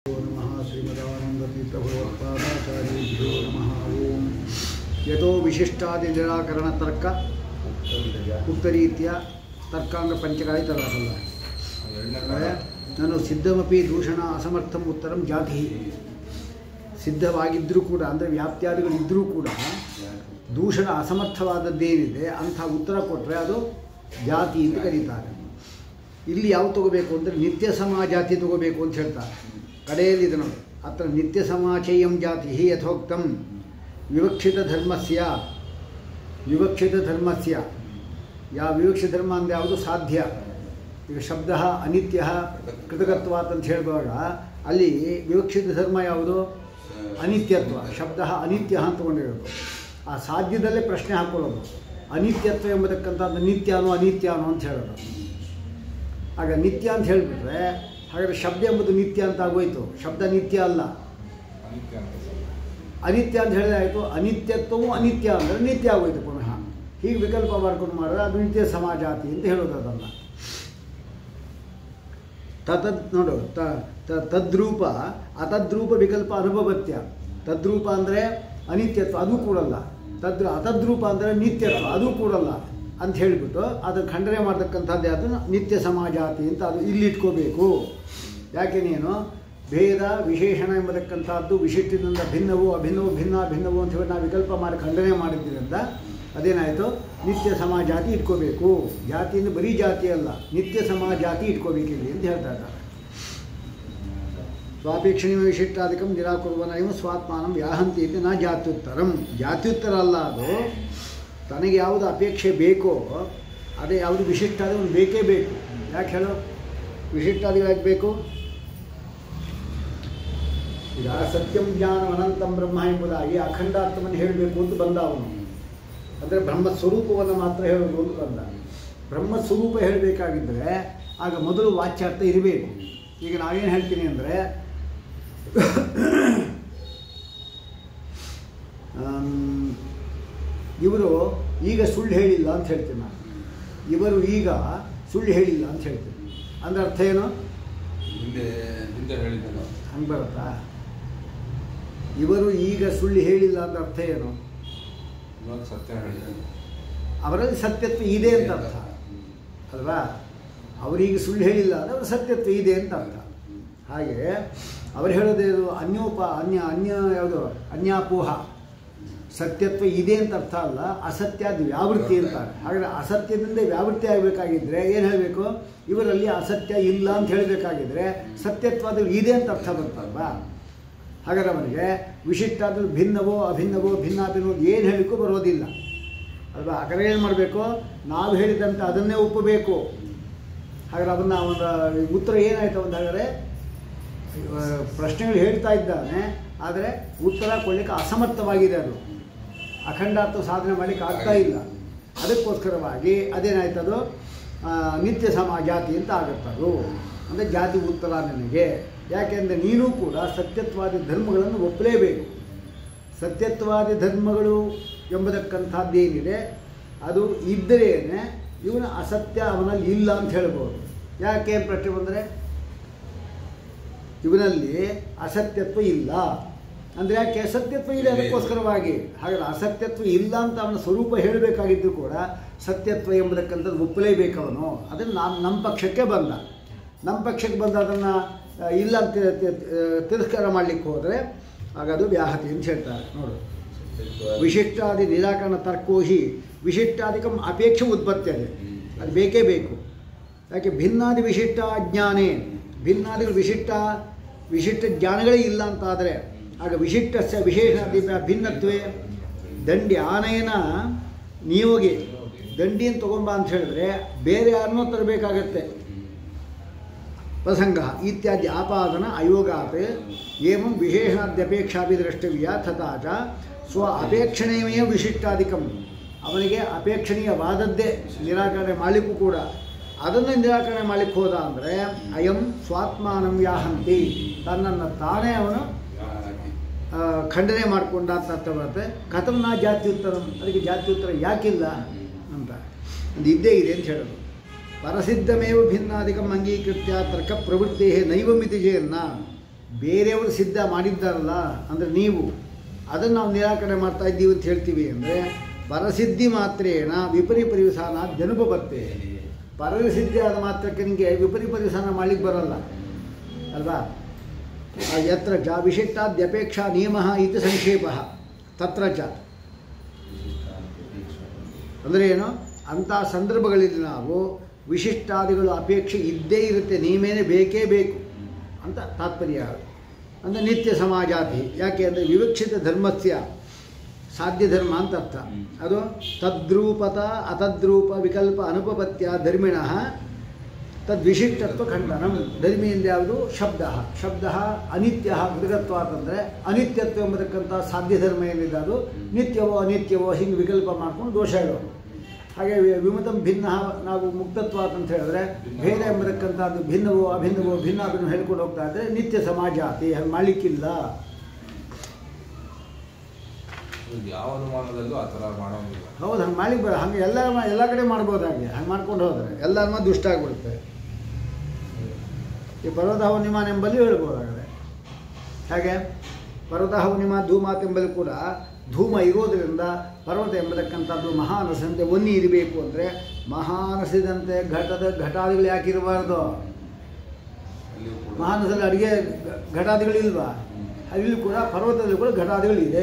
नमः श्रीमदानन्दतीर्थभगवत्पादाचार्येभ्यो नमः ಓಂ ಯಥೋ ವಿಶಿಷ್ಟಾದಿನಿರಾಕರಣತರ್ಕ ಉಕ್ತರೀತ್ಯ ತರ್ಕಾಂಗ ಪಂಚಕಾಯಿ ತರಲ್ಲ ನಾನು ಸಿದ್ಧಮಪಿ ದೂಷಣ ಅಸಮರ್ಥಂ ಉತ್ತರಂ ಜಾತಿ ಸಿದ್ಧವಾಗಿದ್ದರೂ ಕೂಡ ಅಂದರೆ ವ್ಯಾಪ್ತ್ಯಾದಿಗಳಿದ್ದರೂ ಕೂಡ ದೂಷಣ ಅಸಮರ್ಥವಾದದ್ದೇನಿದೆ ಅಂಥ ಉತ್ತರ ಕೊಟ್ಟರೆ ಅದು ಜಾತಿ ಅಂತ ಕರೀತಾರೆ ಇಲ್ಲಿ ಯಾವ ತಗೋಬೇಕು ಅಂದರೆ ನಿತ್ಯ ಸಮಾಜಾತಿ ತಗೋಬೇಕು ಅಂತ ಹೇಳ್ತಾರೆ ಕಡೆಯಲ್ಲಿ ಇದು ನೋಡಿ ಅತ್ರ ನಿತ್ಯ ಸಮಾಚಯಂ ಜಾತಿ ಯಥೋಕ್ತಂ ವಿವಕ್ಷಿತ ಧರ್ಮಸ್ಯ ವಿವಕ್ಷಿತ ಧರ್ಮಸ್ಯ ಯಾವ ವಿವಕ್ಷಿತ ಧರ್ಮ ಅಂದರೆ ಯಾವುದು ಸಾಧ್ಯ ಈಗ ಶಬ್ದ ಅನಿತ್ಯ ಕೃತಕತ್ವಾತ್ ಅಂತ ಹೇಳಿದಾಗ ಅಲ್ಲಿ ವಿವಕ್ಷಿತ ಧರ್ಮ ಯಾವುದು ಅನಿತ್ಯತ್ವ ಶಬ್ದ ಅನಿತ್ಯ ಅಂತ ತಗೊಂಡಿರೋದು ಆ ಸಾಧ್ಯದಲ್ಲೇ ಪ್ರಶ್ನೆ ಹಾಕೊಳ್ಳೋದು ಅನಿತ್ಯತ್ವ ಎಂಬತಕ್ಕಂಥದ್ದು ನಿತ್ಯನೋ ಅನಿತ್ಯನೋ ಅಂತ ಹೇಳೋದು ಆಗ ನಿತ್ಯ ಅಂತ ಹೇಳಿಬಿಟ್ರೆ ಹಾಗಾದರೆ ಶಬ್ದ ಎಂಬುದು ನಿತ್ಯ ಅಂತ ಆಗೋಯ್ತು ಶಬ್ದ ನಿತ್ಯ ಅಲ್ಲ ಅನಿತ್ಯ ಅಂತ ಹೇಳಿದ್ರೆ ಆಯಿತು ಅನಿತ್ಯತ್ವವು ಅನಿತ್ಯ ಅಂದರೆ ನಿತ್ಯ ಆಗೋಯ್ತು ಪುನಃ ಹೀಗೆ ವಿಕಲ್ಪ ಮಾಡ್ಕೊಂಡು ಮಾಡಿದ್ರೆ ಅದು ನಿತ್ಯ ಸಮಾಜಾತಿ ಅಂತ ಹೇಳೋದು ಅದನ್ನು ತತದ್ ನೋಡು ತ ತ- ತದ್ರೂಪ ಅತದ್ರೂಪ ವಿಕಲ್ಪ ಅನುಭವತ್ಯ ತದ್ರೂಪ ಅಂದರೆ ಅನಿತ್ಯತ್ವ ಅದು ಕೂಡಲ್ಲ ತದ್ ಅತದ್ರೂಪ ಅಂದರೆ ನಿತ್ಯತ್ವ ಅದು ಕೂಡಲ್ಲ ಅಂತ ಹೇಳಿಬಿಟ್ಟು ಅದು ಖಂಡನೆ ಮಾಡ್ತಕ್ಕಂಥದ್ದು ಅದನ್ನು ನಿತ್ಯ ಸಮಾಜಾತಿ ಅಂತ ಅದು ಇಲ್ಲಿಟ್ಕೋಬೇಕು ಯಾಕೆ ನೀನು ಭೇದ ವಿಶೇಷಣ ಎಂಬತಕ್ಕಂಥದ್ದು ವಿಶಿಷ್ಟದಿಂದ ಭಿನ್ನವು ಅಭಿನ್ನವು ಭಿನ್ನ ಭಿನ್ನವು ಅಂತ ಹೇಳಿ ನಾವು ವಿಕಲ್ಪ ಮಾಡಿ ಖಂಡನೆ ಮಾಡಿದ್ದರಿಂದ ಅದೇನಾಯಿತು ನಿತ್ಯ ಸಮಾಜಾತಿ ಇಟ್ಕೋಬೇಕು ಜಾತಿಯಿಂದ ಬರೀ ಜಾತಿ ಅಲ್ಲ ನಿತ್ಯ ಸಮಾಜಾತಿ ಇಟ್ಕೋಬೇಕು ಇಲ್ಲಿ ಅಂತ ಹೇಳ್ತಾ ಇದ್ದಾರೆ ಸ್ವಾಪೇಕ್ಷಣೀಯ ವಿಶಿಷ್ಟಾಧಿಕಂ ನಿರಾಕುರ್ವನ ಇವ ಸ್ವಾತ್ಮಾನಂ ವ್ಯಾಹಂತಿ ಅಂತ ನಾ ಜಾತ್ಯುತ್ತರಂ ಜಾತ್ಯುತ್ತರ ಅಲ್ಲ ಅದು ತನಗೆ ಯಾವುದು ಅಪೇಕ್ಷೆ ಬೇಕೋ ಅದೇ ಯಾವುದು ವಿಶಿಷ್ಟ ಅದೇ ಒಂದು ಬೇಕೇ ಬೇಕು ಯಾಕೆ ಹೇಳೋ ವಿಶಿಷ್ಟಾದಿಗಳು ಬೇಕು ಈಗ ಸತ್ಯಂ ಜ್ಞಾನ ಅನಂತಂ ಬ್ರಹ್ಮ ಎಂಬುದಾಗಿ ಅಖಂಡಾರ್ಥವನ್ನು ಹೇಳಬೇಕು ಅಂತ ಬಂದ ಅವನು ಅಂದರೆ ಬ್ರಹ್ಮ ಸ್ವರೂಪವನ್ನು ಮಾತ್ರ ಹೇಳೋದು ಅಂತ ಬಂದ ಬ್ರಹ್ಮ ಸ್ವರೂಪ ಹೇಳಬೇಕಾಗಿದ್ದರೆ ಆಗ ಮೊದಲು ವಾಚ್ಯಾರ್ಥ ಇರಬೇಕು ಈಗ ನಾವೇನು ಹೇಳ್ತೀನಿ ಅಂದರೆ ಇವರು ಈಗ ಸುಳ್ಳು ಹೇಳಿಲ್ಲ ಅಂತ ಹೇಳ್ತೀನಿ ನಾನು ಇವರು ಈಗ ಸುಳ್ಳು ಹೇಳಿಲ್ಲ ಅಂತ ಹೇಳ್ತೀನಿ ಅಂದ್ರೆ ಅರ್ಥ ಏನು ಹಿಂದೆ ಹಿಂದೆ ಹೇಳಿದ್ದಲ್ಲ ಹಂಗೆ ಬರುತ್ತಾ ಇವರು ಈಗ ಸುಳ್ಳು ಹೇಳಿಲ್ಲ ಅಂದ್ರೆ ಅರ್ಥ ಏನು ಇವಾಗ ಸತ್ಯ ಹೇಳಿದ್ದಾರೆ ಅವರಲ್ಲಿ ಸತ್ಯತ್ವ ಇದೆ ಅಂತ ಅರ್ಥ ಅಲ್ವಾ ಅವರೀಗ ಸುಳ್ಳು ಹೇಳಿಲ್ಲ ಅಂದರೆ ಅವ್ರ ಸತ್ಯತ್ವ ಇದೆ ಅಂತ ಅರ್ಥ ಹಾಗೆ ಅವ್ರು ಹೇಳೋದೇನು ಅನ್ಯೋಪ ಅನ್ಯ ಅನ್ಯ ಯಾವುದು ಅನ್ಯಾಪೋಹ ಸತ್ಯತ್ವ ಇದೆ ಅಂತ ಅರ್ಥ ಅಲ್ಲ ಅಸತ್ಯ ಅದು ವ್ಯಾವೃತ್ತಿ ಅಂತಾರೆ ಹಾಗಾದ್ರೆ ಅಸತ್ಯದಿಂದ ವ್ಯಾವೃತ್ತಿ ಆಗಬೇಕಾಗಿದ್ದರೆ ಏನು ಹೇಳಬೇಕು ಇವರಲ್ಲಿ ಅಸತ್ಯ ಇಲ್ಲ ಅಂತ ಹೇಳಬೇಕಾಗಿದ್ರೆ ಸತ್ಯತ್ವ ಅದು ಇದೆ ಅಂತ ಅರ್ಥ ಬರ್ತಲ್ವಾ ಹಾಗಾದ್ರೆ ಅವನಿಗೆ ವಿಶಿಷ್ಟ ಅದು ಭಿನ್ನವೋ ಅಭಿನ್ನವೋ ಭಿನ್ನಾಭಿನ್ನವೋ ಏನು ಹೇಳಲಿಕ್ಕೂ ಬರೋದಿಲ್ಲ ಅಲ್ವಾ ಹಾಗಾದ್ರೆ ಏನು ಮಾಡಬೇಕು ನಾವು ಹೇಳಿದಂತೆ ಅದನ್ನೇ ಒಪ್ಪಬೇಕು ಹಾಗಾದ್ರೆ ಅದನ್ನು ಅವನ ಉತ್ತರ ಏನಾಯ್ತು ಒಂದು ಹಾಗಾದರೆ ಆ, ಪ್ರಶ್ನೆಗಳು ಹೇಳ್ತಾ ಇದ್ದಾನೆ ಆದರೆ ಉತ್ತರ ಕೊಡಲಿಕ್ಕೆ ಅಸಮರ್ಥವಾಗಿದೆ ಅದು ಅಖಂಡಾರ್ಥ ಸಾಧನೆ ಮಾಡಲಿಕ್ಕೆ ಆಗ್ತಾ ಇಲ್ಲ ಅದಕ್ಕೋಸ್ಕರವಾಗಿ ಅದೇನಾಯ್ತದು ಆ, ನಿತ್ಯ ಸಮ ಜಾತಿ ಅಂತ ಆಗುತ್ತದು ಅಂದರೆ ಜಾತಿ ಉತ್ತರ ನನಗೆ ಯಾಕೆಂದರೆ ನೀನು ಕೂಡ ಸತ್ಯತ್ವಾದಿ ಧರ್ಮಗಳನ್ನು ಒಪ್ಪಲೇಬೇಕು ಸತ್ಯತ್ವಾದಿ ಧರ್ಮಗಳು ಎಂಬತಕ್ಕಂಥದ್ದೇನಿದೆ ಅದು ಇದ್ದರೇನೆ ಇವನ ಅಸತ್ಯ ಅವನಲ್ಲಿ ಇಲ್ಲ ಅಂತ ಹೇಳ್ಬೋದು ಯಾಕೆ ಪ್ರಶ್ನೆ ಬಂದರೆ ಇವನಲ್ಲಿ ಅಸತ್ಯತ್ವ ಇಲ್ಲ ಅಂದರೆ ಯಾಕೆ ಸತ್ಯತ್ವ ಇದೆ ಅದಕ್ಕೋಸ್ಕರವಾಗಿ ಹಾಗಾದ್ರೆ ಅಸತ್ಯತ್ವ ಇಲ್ಲ ಅಂತ ಅವನ ಸ್ವರೂಪ ಹೇಳಬೇಕಾಗಿದ್ದು ಕೂಡ ಸತ್ಯತ್ವ ಎಂಬುದಕ್ಕಂಥದ್ದು ಒಪ್ಪಲೇಬೇಕು ಅವನು ಅದನ್ನು ನಾನು ನಮ್ಮ ಪಕ್ಷಕ್ಕೆ ಬಂದ ನಮ್ಮ ಪಕ್ಷಕ್ಕೆ ಬಂದ ಅದನ್ನು ಇಲ್ಲ ಅಂತ ತಿ- ತಿ- ತಿರಸ್ಕಾರ ಮಾಡಲಿಕ್ಕೆ ಹೋದರೆ ಆಗ ಅದು ವ್ಯಾಹತಿ ಅಂತ ಹೇಳ್ತಾರೆ ನೋಡು ವಿಶಿಷ್ಟಾದಿ ನಿರಾಕರಣ ತರ್ಕೋಹಿ ವಿಶಿಷ್ಟಾದಿಕಂ ಅಪೇಕ್ಷೆ ಉತ್ಪತ್ತಿದೆ ಅದು ಬೇಕೇ ಬೇಕು ಯಾಕೆ ಭಿನ್ನಾದಿ ವಿಶಿಷ್ಟ ಜ್ಞಾನೇ ಭಿನ್ನಾದಿಗಳು ವಿಶಿಷ್ಟ ವಿಶಿಷ್ಟ ಜ್ಞಾನಗಳೇ ಇಲ್ಲ ಅಂತಾದರೆ ಆಗ ವಿಶಿಷ್ಟಸ್ಯ ವಿಶೇಷ ಭಿನ್ನತ್ವೇ ದಂಡಿ ಆನೆಯನ ನಿಯೋಗಿ ದಂಡಿಯನ್ನು ತಗೊಂಬ ಅಂತ ಹೇಳಿದ್ರೆ ಬೇರೆ ಯಾರನ್ನೋ ತರಬೇಕಾಗತ್ತೆ ಪ್ರಸಂಗ ಇತ್ಯಾದಿ ಆಪಾದನ ಅಯೋಗಾತ್ ಏವಂ ವಿಶೇಷಾದ್ಯಪೇಕ್ಷಾಪಿ ದ್ರಷ್ಟವ್ಯ ತಥಾ ಚ ಸ್ವ ಅಪೇಕ್ಷಣೀಯ ವಿಶಿಷ್ಟಾಧಿಕಂ ಅವನಿಗೆ ಅಪೇಕ್ಷಣೀಯವಾದದ್ದೇ ನಿರಾಕರಣೆ ಮಾಡಲಿಕ್ಕೂ ಕೂಡ ಅದನ್ನು ನಿರಾಕರಣೆ ಮಾಡಲಿಕ್ಕೆ ಹೋದ ಅಂದರೆ ಅಯಂ ಸ್ವಾತ್ಮಾನಂ ಯಾಹಂತಿ ತನ್ನನ್ನು ತಾನೇ ಅವನು ಆ, ಖಂಡನೆ ಮಾಡಿಕೊಂಡ ಅಂತ ಅರ್ಥ ಬರುತ್ತೆ ಕಥಂ ನಾ ಜಾತ್ಯುತ್ತರ ಅದಕ್ಕೆ ಜಾತ್ಯುತ್ತರ ಯಾಕಿಲ್ಲ ಅಂತ ಅದು ಇದ್ದೇ ಇದೆ ಅಂತ ಹೇಳೋದು ಪರಸಿದ್ಧಮೇವ ಭಿನ್ನಾದಿಕಂ ಅಂಗೀಕೃತ್ಯ ತರ್ಕ ಪ್ರವೃತ್ತಿ ನೈವ ಮಿತಿ ಚೇನ್ನ ಬೇರೆಯವರು ಸಿದ್ಧ ಮಾಡಿದ್ದಾರಲ್ಲ ಅಂದರೆ ನೀವು ಅದನ್ನು ನಾವು ನಿರಾಕರಣೆ ಮಾಡ್ತಾ ಇದ್ದೀವಿ ಅಂತ ಹೇಳ್ತೀವಿ ಅಂದರೆ ಪರಸಿದ್ಧಿ ಮಾತ್ರೇಣ ವಿಪರಿ ಪರಿವಸಾನ ಜನುಪತ್ತೆ ಪರಸಿದ್ಧಿ ಆದ ಮಾತ್ರಕ್ಕೆ ನಿಮಗೆ ವಿಪರಿ ಪರಿವಸಾನ ಮಾಡ್ಲಿಕ್ಕೆ ಬರಲ್ಲ ಅಲ್ವಾ ಆ ಯತ್ರ ಚ ವಿಶಿಷ್ಟಾದ್ಯಪೇಕ್ಷಾ ನಿಯಮ ಇತಿ ಸಂಕ್ಷೇಪ ತತ್ರ ಚ ಅಂದರೆ ಏನು ಅಂಥ ಸಂದರ್ಭಗಳಲ್ಲಿ ನಾವು ವಿಶಿಷ್ಟಾದಿಗಳು ಅಪೇಕ್ಷೆ ಇದ್ದೇ ಇರುತ್ತೆ ನೀವೇನೇ ಬೇಕೇ ಬೇಕು ಅಂತ ತಾತ್ಪರ್ಯ ಅಂದರೆ ನಿತ್ಯ ಸಮಾಜಾತಿ ಯಾಕೆ ಅಂದರೆ ವಿವಕ್ಷಿತ ಧರ್ಮಸ್ಯ ಸಾಧ್ಯ ಧರ್ಮ ಅಂತ ಅರ್ಥ ಅದು ತದ್ರೂಪತ ಅತದ್ರೂಪ ವಿಕಲ್ಪ ಅನುಪಪತ್ಯ ಧರ್ಮಿಣ ತದ್ವಿಶಿಷ್ಟತ್ವ ಖಂಡನಂ ಧರ್ಮಿಯಿಂದ ಯಾವುದು ಶಬ್ದ ಶಬ್ದ ಅನಿತ್ಯ ಮೃಗತ್ವ ಅಂತಂದರೆ ಅನಿತ್ಯತ್ವ ಎಂಬತಕ್ಕಂಥ ಸಾಧ್ಯ ಧರ್ಮ ಏನಿದೆ ಅದು ನಿತ್ಯವೋ ಅನಿತ್ಯವೋ ಹಿಂಗೆ ವಿಕಲ್ಪ ಮಾಡ್ಕೊಂಡು ದೋಷ ಹೇಳೋದು ಹಾಗೆ ವಿ- ವಿಮತಂ ಭಿನ್ನ ನಾವು ಮುಕ್ತತ್ವ ಅಂತ ಹೇಳಿದ್ರೆ ಭೇದ ಎಂಬತಕ್ಕಂಥದ್ದು ಭಿನ್ನವೋ ಅಭಿನ್ನವೋ ಭಿನ್ನ ಅದನ್ನು ಹೇಳ್ಕೊಂಡು ಹೋಗ್ತಾ ಇದ್ರೆ ನಿತ್ಯ ಸಮಾಜಾತಿ ಹಾಗೆ ಮಾಡಲಿಕ್ಕಿಲ್ಲ ಈಗ ಯಾವ ಅನುಮಾನದಲ್ಲೂ ಆ ಥರ ಮಾಡೋಂಗಿಲ್ಲ ಹೌದು ಹಂಗೆ ಮಾಡ್ಲಿಕ್ಕೆ ಬರ ಹಂಗೆ ಎಲ್ಲ ಎಲ್ಲ ಕಡೆ ಮಾಡ್ಬೋದು ಹಾಗೆ ಹಂಗೆ ಮಾಡ್ಕೊಂಡು ಹೋದರೆ ಎಲ್ಲರನ್ನ ದುಷ್ಟ ಆಗಿಬಿಡುತ್ತೆ ಈ ಪರ್ವತ ಹವನಿಮಾನ ಎಂಬಲ್ಲಿ ಹೇಳ್ಬೋದಾಗಿದೆ ಹಾಗೆ ಪರ್ವತ ಹವನಿಮ ಧೂಮಾತ್ ಎಂಬಲ್ಲಿ ಕೂಡ ಧೂಮ ಇರೋದರಿಂದ ಪರ್ವತ ಎಂಬತಕ್ಕಂಥದ್ದು ಮಹಾನಸಂತೆ ಒನ್ನಿ ಇರಬೇಕು ಅಂದರೆ ಮಹಾನಸದಂತೆ ಘಟದ ಘಟಾದಿಗಳು ಯಾಕಿರಬಾರ್ದು ಅಲ್ಲಿಯೂ ಕೂಡ ಮಹಾನಸದಲ್ಲಿ ಅಡುಗೆ ಘಟಾದಿಗಳಿಲ್ವಾ ಅಲ್ಲಿ ಕೂಡ ಪರ್ವತದಲ್ಲಿ ಕೂಡ ಘಟಾದಿಗಳಿದೆ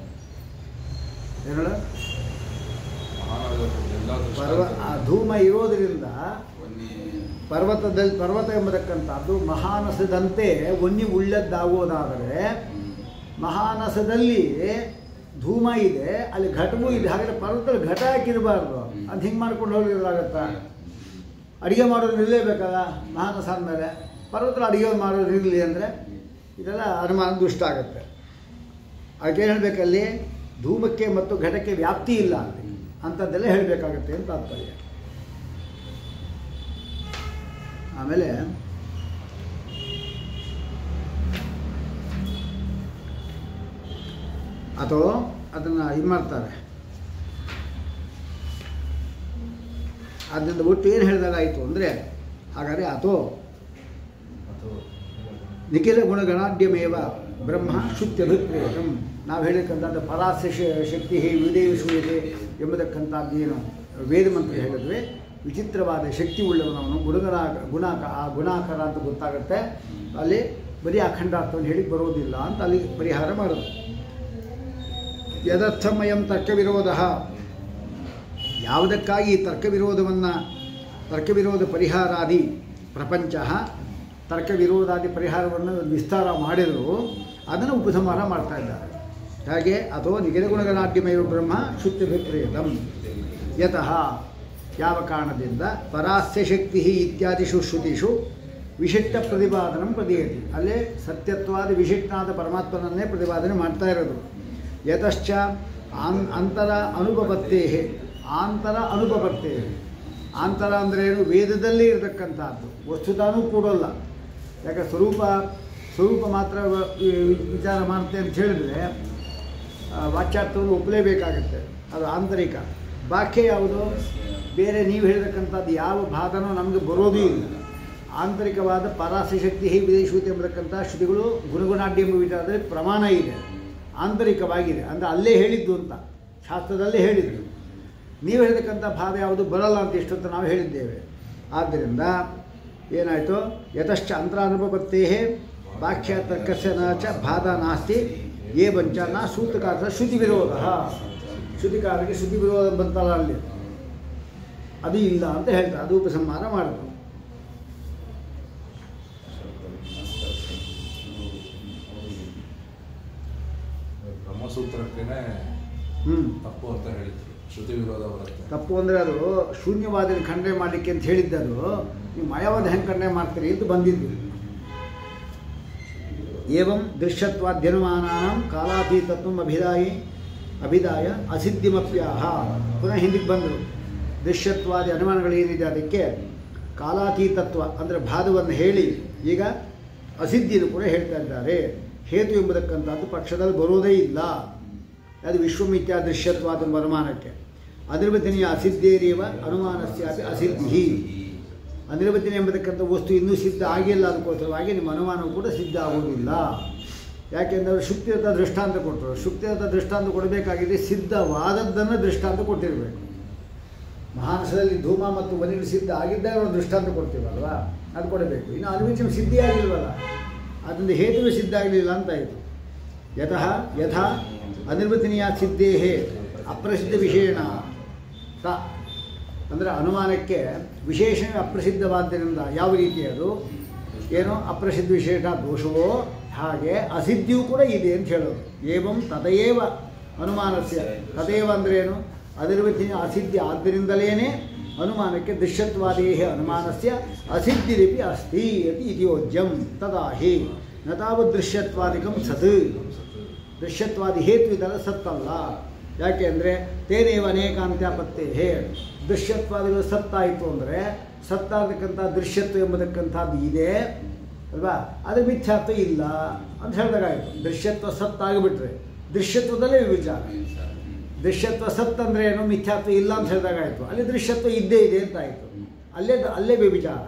ಏನಲ್ಲ ಮಹಾನಗರ ಎಲ್ಲ ಪರ್ವ ಆ ಧೂಮ ಇರೋದರಿಂದ ಬನ್ನಿ ಪರ್ವತದಲ್ಲಿ ಪರ್ವತ ಎಂಬತಕ್ಕಂಥದ್ದು ಮಹಾನಸದಂತೆ ಒನ್ನಿ ಉಳ್ಳದ್ದಾಗೋದಾದರೆ ಮಹಾನಸದಲ್ಲಿ ಧೂಮ ಇದೆ ಅಲ್ಲಿ ಘಟವೂ ಇದೆ ಹಾಗಾದ್ರೆ ಪರ್ವತದಲ್ಲಿ ಘಟ ಹಾಕಿರಬಾರ್ದು ಅದು ಹಿಂಗೆ ಮಾಡ್ಕೊಂಡು ಹೋಗಿರೋದಾಗತ್ತಾ ಅಡುಗೆ ಮಾಡೋದು ನಿಲ್ಲೇಬೇಕಲ್ಲ ಮಹಾನಸ ಅಂದಮೇಲೆ ಪರ್ವತದಲ್ಲಿ ಅಡುಗೆ ಮಾಡೋದು ಇರಲಿ ಅಂದರೆ ಇದೆಲ್ಲ ಅನುಮಾನ ದುಷ್ಟ ಆಗುತ್ತೆ ಅದಕ್ಕೆ ಹೇಳಬೇಕಲ್ಲಿ ಧೂಮಕ್ಕೆ ಮತ್ತು ಘಟಕ್ಕೆ ವ್ಯಾಪ್ತಿ ಇಲ್ಲ ಅಲ್ಲಿ ಅಂಥದ್ದೆಲ್ಲ ಹೇಳಬೇಕಾಗತ್ತೆ ಅಂತ ತಾತ್ಪರ್ಯ ಆಮೇಲೆ ಅಥವಾ ಅದನ್ನು ಇದು ಮಾಡ್ತಾರೆ ಅದರಿಂದ ಒಟ್ಟು ಏನು ಹೇಳಿದಾಗಾಯಿತು ಅಂದರೆ ಹಾಗಾದರೆ ಅಥೋ ಮತ್ತು ನಿಖಿಲ ಗುಣಗಣಾಢ್ಯಮೇವ ಬ್ರಹ್ಮ ಶುದ್ಧಭಿಪ್ರೇತಂ ನಾವು ಹೇಳಿರ್ತಕ್ಕಂಥದ್ದು ಪರಾಸ್ಯ ಶ- ಶಕ್ತಿ ವಿದೇವ ಶೂಯತೆ ಎಂಬತಕ್ಕಂಥದ್ದು ಏನು ವೇದ ಮಂತ್ರ ಹೇಳಿದ್ವಿ ವಿಚಿತ್ರವಾದ ಶಕ್ತಿ ಉಳ್ಳವನವನು ಗುಣಗಣ ಗುಣ ಆ ಗುಣಾಕಾರ ಅಂತ ಗೊತ್ತಾಗುತ್ತೆ ಅಲ್ಲಿ ಬರೀ ಅಖಂಡಾರ್ಥವನ್ನು ಹೇಳಿ ಬರೋದಿಲ್ಲ ಅಂತ ಅಲ್ಲಿ ಪರಿಹಾರ ಮಾಡೋದು ಯದರ್ಥಮಯಂ ತರ್ಕ ವಿರೋಧ ಯಾವುದಕ್ಕಾಗಿ ಈ ತರ್ಕ ವಿರೋಧವನ್ನು ತರ್ಕ ವಿರೋಧ ಪರಿಹಾರಾದಿ ಪ್ರಪಂಚ ತರ್ಕ ವಿರೋಧಾದಿ ಪರಿಹಾರವನ್ನು ವಿಸ್ತಾರ ಮಾಡಿದರು ಅದನ್ನು ಉಪಸಂಹಾರ ಮಾಡ್ತಾ ಇದ್ದಾರೆ ಹಾಗೆ ಅಥವಾ ನಿಖಿಲ ಗುಣಗಣಾಢ್ಯಮಯ ಬ್ರಹ್ಮ ಶುದ್ಧ ವಿಪ್ರೇತಂ ಯತಃ ಯಾವ ಕಾರಣದಿಂದ ಪರಾಸ್ಯ ಶಕ್ತಿ ಇತ್ಯಾದಿಷು ಶ್ರುತಿಷು ವಿಶಿಷ್ಟ ಪ್ರತಿಪಾದನ ಪ್ರದೀಯತಿ ಅಲ್ಲೇ ಸತ್ಯತ್ವಾದ ವಿಶಿಷ್ಟನಾದ ಪರಮಾತ್ಮನನ್ನೇ ಪ್ರತಿಪಾದನೆ ಮಾಡ್ತಾ ಇರೋದು ಯತಶ್ಚ ಆನ್ ಅಂತರ ಅನುಪಪತ್ತೇ ಆಂತರ ಅನುಪಪತ್ತೇ ಆಂತರ ಅಂದರೆ ಏನು ವೇದದಲ್ಲಿ ಇರತಕ್ಕಂಥದ್ದು ವಸ್ತುತಾನೂ ಕೂಡಲ್ಲ ಯಾಕೆ ಸ್ವರೂಪ ಸ್ವರೂಪ ಮಾತ್ರ ವ- ವಿ- ವಿಚಾರ ಮಾಡುತ್ತೆ ಅಂತ ಹೇಳಿದ್ರೆ ಆ, ವಾಚ್ಯಾರ್ಥವನ್ನು ಒಪ್ಪಲೇಬೇಕಾಗುತ್ತೆ ಅದು ಆಂತರಿಕ ಬಾಕ್ಯ ಯಾವುದು ಬೇರೆ ನೀವು ಹೇಳಿರ್ತಕ್ಕಂಥದ್ದು ಯಾವ ಭಾಗನೂ ನಮಗೆ ಬರೋದೂ ಇಲ್ಲ ಆಂತರಿಕವಾದ ಪರಾಸ್ಯ ಶಕ್ತಿ ಹೇ ವಿದೇಶೂತಿ ಎಂಬತಕ್ಕಂಥ ಶ್ರುತಿಗಳು ಗುಣಗುಣಾಢ್ಯ ಎಂಬ ವಿಚಾರದಲ್ಲಿ ಪ್ರಮಾಣ ಇದೆ ಆಂತರಿಕವಾಗಿದೆ ಅಂದರೆ ಅಲ್ಲೇ ಹೇಳಿದ್ದು ಅಂತ ಶಾಸ್ತ್ರದಲ್ಲೇ ಹೇಳಿದ್ದು ನೀವು ಹೇಳಿರ್ತಕ್ಕಂಥ ಭಾವ ಯಾವುದು ಬರಲ್ಲ ಅಂತ ಇಷ್ಟೊತ್ತು ನಾವು ಹೇಳಿದ್ದೇವೆ ಆದ್ದರಿಂದ ಏನಾಯಿತು ಯತಶ್ಚ ಅಂತರಾನುಪತ್ತೇ ಬಾಹ್ಯ ತರ್ಕಸ್ಯ ನ ಚ ಬಾಧ ನಾಸ್ತಿ ಏವಂಚ ನ ಸೂತ್ರಕಾರ ಶ್ರುತಿ ವಿರೋಧ ಶ್ರುತಿಕಾರರಿಗೆ ಶ್ರುತಿ ವಿರೋಧ ಬಂತಲ್ಲ ಅಲ್ಲಿ ಅದು ಇಲ್ಲ ಅಂತ ಹೇಳ್ತಾರೆ ಅದು ಉಪಸಂಹಾರ ಮಾಡಿದ್ರು ಬ್ರಹ್ಮಸೂತ್ರಕ್ಕೇನೆ ಹ್ಞೂ ತಪ್ಪು ಅಂತ ಹೇಳಿದ್ರು ಶ್ರುತಿ ವಿರೋಧ ಬರುತ್ತೆ ತಪ್ಪು ಅಂದರೆ ಅದು ಶೂನ್ಯವಾದನ ಖಂಡನೆ ಮಾಡಲಿಕ್ಕೆ ಅಂತ ಹೇಳಿದ್ದದು ನೀವು ಮಾಯವಾದ ಹೆಂಗೆ ಖಂಡನೆ ಮಾಡ್ತೀರಿ ಅಂತ ಬಂದಿದ್ದು ಏವಂ ದೃಶ್ಯತ್ವಾದ್ಯನುಮಾನಾಂ ಕಾಲಾತೀತತ್ವ ಅಭಿದಾಯಿ ಅಭಿದಾಯ ಅಸಿದ್ಧಿಮಪ್ಯಾಹ ಪುನಃ ಹಿಂದಿಗೆ ಬಂದರು ದೃಶ್ಯತ್ವಾದಿ ಅನುಮಾನಗಳೇನಿದೆ ಅದಕ್ಕೆ ಕಾಲಾತೀತತ್ವ ಅಂದರೆ ಭಾದವನ್ನು ಹೇಳಿ ಈಗ ಅಸಿದ್ಧಿಯನ್ನು ಕೂಡ ಹೇಳ್ತಾ ಇದ್ದಾರೆ ಹೇತು ಎಂಬುದಕ್ಕಂಥದ್ದು ಪಕ್ಷದಲ್ಲಿ ಬರೋದೇ ಇಲ್ಲ ಅದು ವಿಶ್ವಮಿತ್ಯಾ ದೃಶ್ಯತ್ವಾದ ಎಂಬ ಅನುಮಾನಕ್ಕೆ ಅನಿರ್ವಚನೀಯ ಅಸಿದ್ಧೇರೇವ ಅನುಮಾನಸ್ಯಾಪಿ ಅಸಿದ್ಧಿ ಅನಿರ್ವಚನೆ ಎಂಬತಕ್ಕಂಥ ವಸ್ತು ಇನ್ನೂ ಸಿದ್ಧ ಆಗಿಲ್ಲ ಅದಕ್ಕೋಸ್ಕರವಾಗಿ ನಿಮ್ಮ ಅನುಮಾನವು ಕೂಡ ಸಿದ್ಧ ಆಗುವುದಿಲ್ಲ ಯಾಕೆಂದರೆ ಶುಕ್ತಿಯತ ದೃಷ್ಟಾಂತ ಕೊಟ್ಟರು ಶುಕ್ತಿಯತ ದೃಷ್ಟಾಂತ ಕೊಡಬೇಕಾಗಿದೆ ಸಿದ್ಧವಾದದ್ದನ್ನು ದೃಷ್ಟಾಂತ ಕೊಟ್ಟಿರಬೇಕು ಮಹಾನಸದಲ್ಲಿ ಧೂಮ ಮತ್ತು ವನಿರು ಸಿದ್ಧ ಆಗಿದ್ದಾಗ ನಾವು ದೃಷ್ಟಾಂತ ಕೊಡ್ತೀವಲ್ವಾ ಅದು ಕೊಡಬೇಕು ಇನ್ನು ಅನ್ವಿಚನ ಸಿದ್ಧಿ ಆಗಿಲ್ವಲ್ಲ ಅದರಿಂದ ಹೇತುವೆ ಸಿದ್ಧ ಆಗಲಿಲ್ಲ ಅಂತಾಯಿತು ಯತಃ ಯಥಾ ಅನಿರ್ವಚನೀಯ ಸಿದ್ಧೇಹೇ ಅಪ್ರಸಿದ್ಧ ವಿಷಯಣ ತ ಅಂದರೆ ಅನುಮಾನಕ್ಕೆ ವಿಶೇಷ ಅಪ್ರಸಿದ್ಧವಾದ್ದರಿಂದ ಯಾವ ರೀತಿ ಅದು ಏನೋ ಅಪ್ರಸಿದ್ಧ ವಿಶೇಷ ದೋಷವೋ ಹಾಗೆ ಅಸಿದ್ಧಿಯೂ ಕೂಡ ಇದೆ ಅಂತ ಹೇಳೋದು ಏವಂ ತದಯೇವ ಅನುಮಾನಸ್ಯ ತದೇವ ಅಂದ್ರೇನು ಅನಿರ್ವಚನೀಯ ಅಸಿದ್ಧಿ ಆದ್ದರಿಂದಲೇ ಅನುಮಾನಕ್ಕೆ ದೃಶ್ಯತ್ವಾದೇಹ ಅನುಮಾನಸ್ಯ ಅಸಿದ್ಧಿರಿಪಿ ಅಸ್ತಿ ಅತಿ ಇತಿಯೋಜ್ಯಂ ತದಾ ಹಿ ನ ತಾವತ್ ದೃಶ್ಯತ್ವಾದಿಕಂ ಸತ್ ದೃಶ್ಯತ್ವಾದಿ ಹೇತು ಇದಲ್ಲ ಸತ್ತಲ್ಲ ಯಾಕೆ ಅಂದರೆ ತೇನೇವ ಅನೇಕಾಂತ್ಯಾಪತ್ತೇ ಹೇ ದೃಶ್ಯತ್ವಾದಿಗಳು ಸತ್ತಾಯಿತು ಅಂದರೆ ಸತ್ತಾಗತಕ್ಕಂಥ ದೃಶ್ಯತ್ವ ಎಂಬತಕ್ಕಂಥದ್ದು ಇದೆ ಅಲ್ವಾ ಅದು ಮಿಥ್ಯಾತ್ವ ಇಲ್ಲ ಅಂತ ಹೇಳಿದಾಗಾಯಿತು ದೃಶ್ಯತ್ವ ಸತ್ತಾಗಿಬಿಟ್ರೆ ದೃಶ್ಯತ್ವದಲ್ಲೇ ವಿಚಾರ ದೃಶ್ಯತ್ವ ಸತ್ ಅಂದರೆ ಏನು ಮಿಥ್ಯಾತ್ವ ಇಲ್ಲ ಅಂತ ಹೇಳಿದಾಗಾಯಿತು ಅಲ್ಲಿ ದೃಶ್ಯತ್ವ ಇದ್ದೇ ಇದೆ ಅಂತ ಆಯಿತು ಅಲ್ಲೇ ಅಲ್ಲೇ ವ್ಯಭಿಚಾರ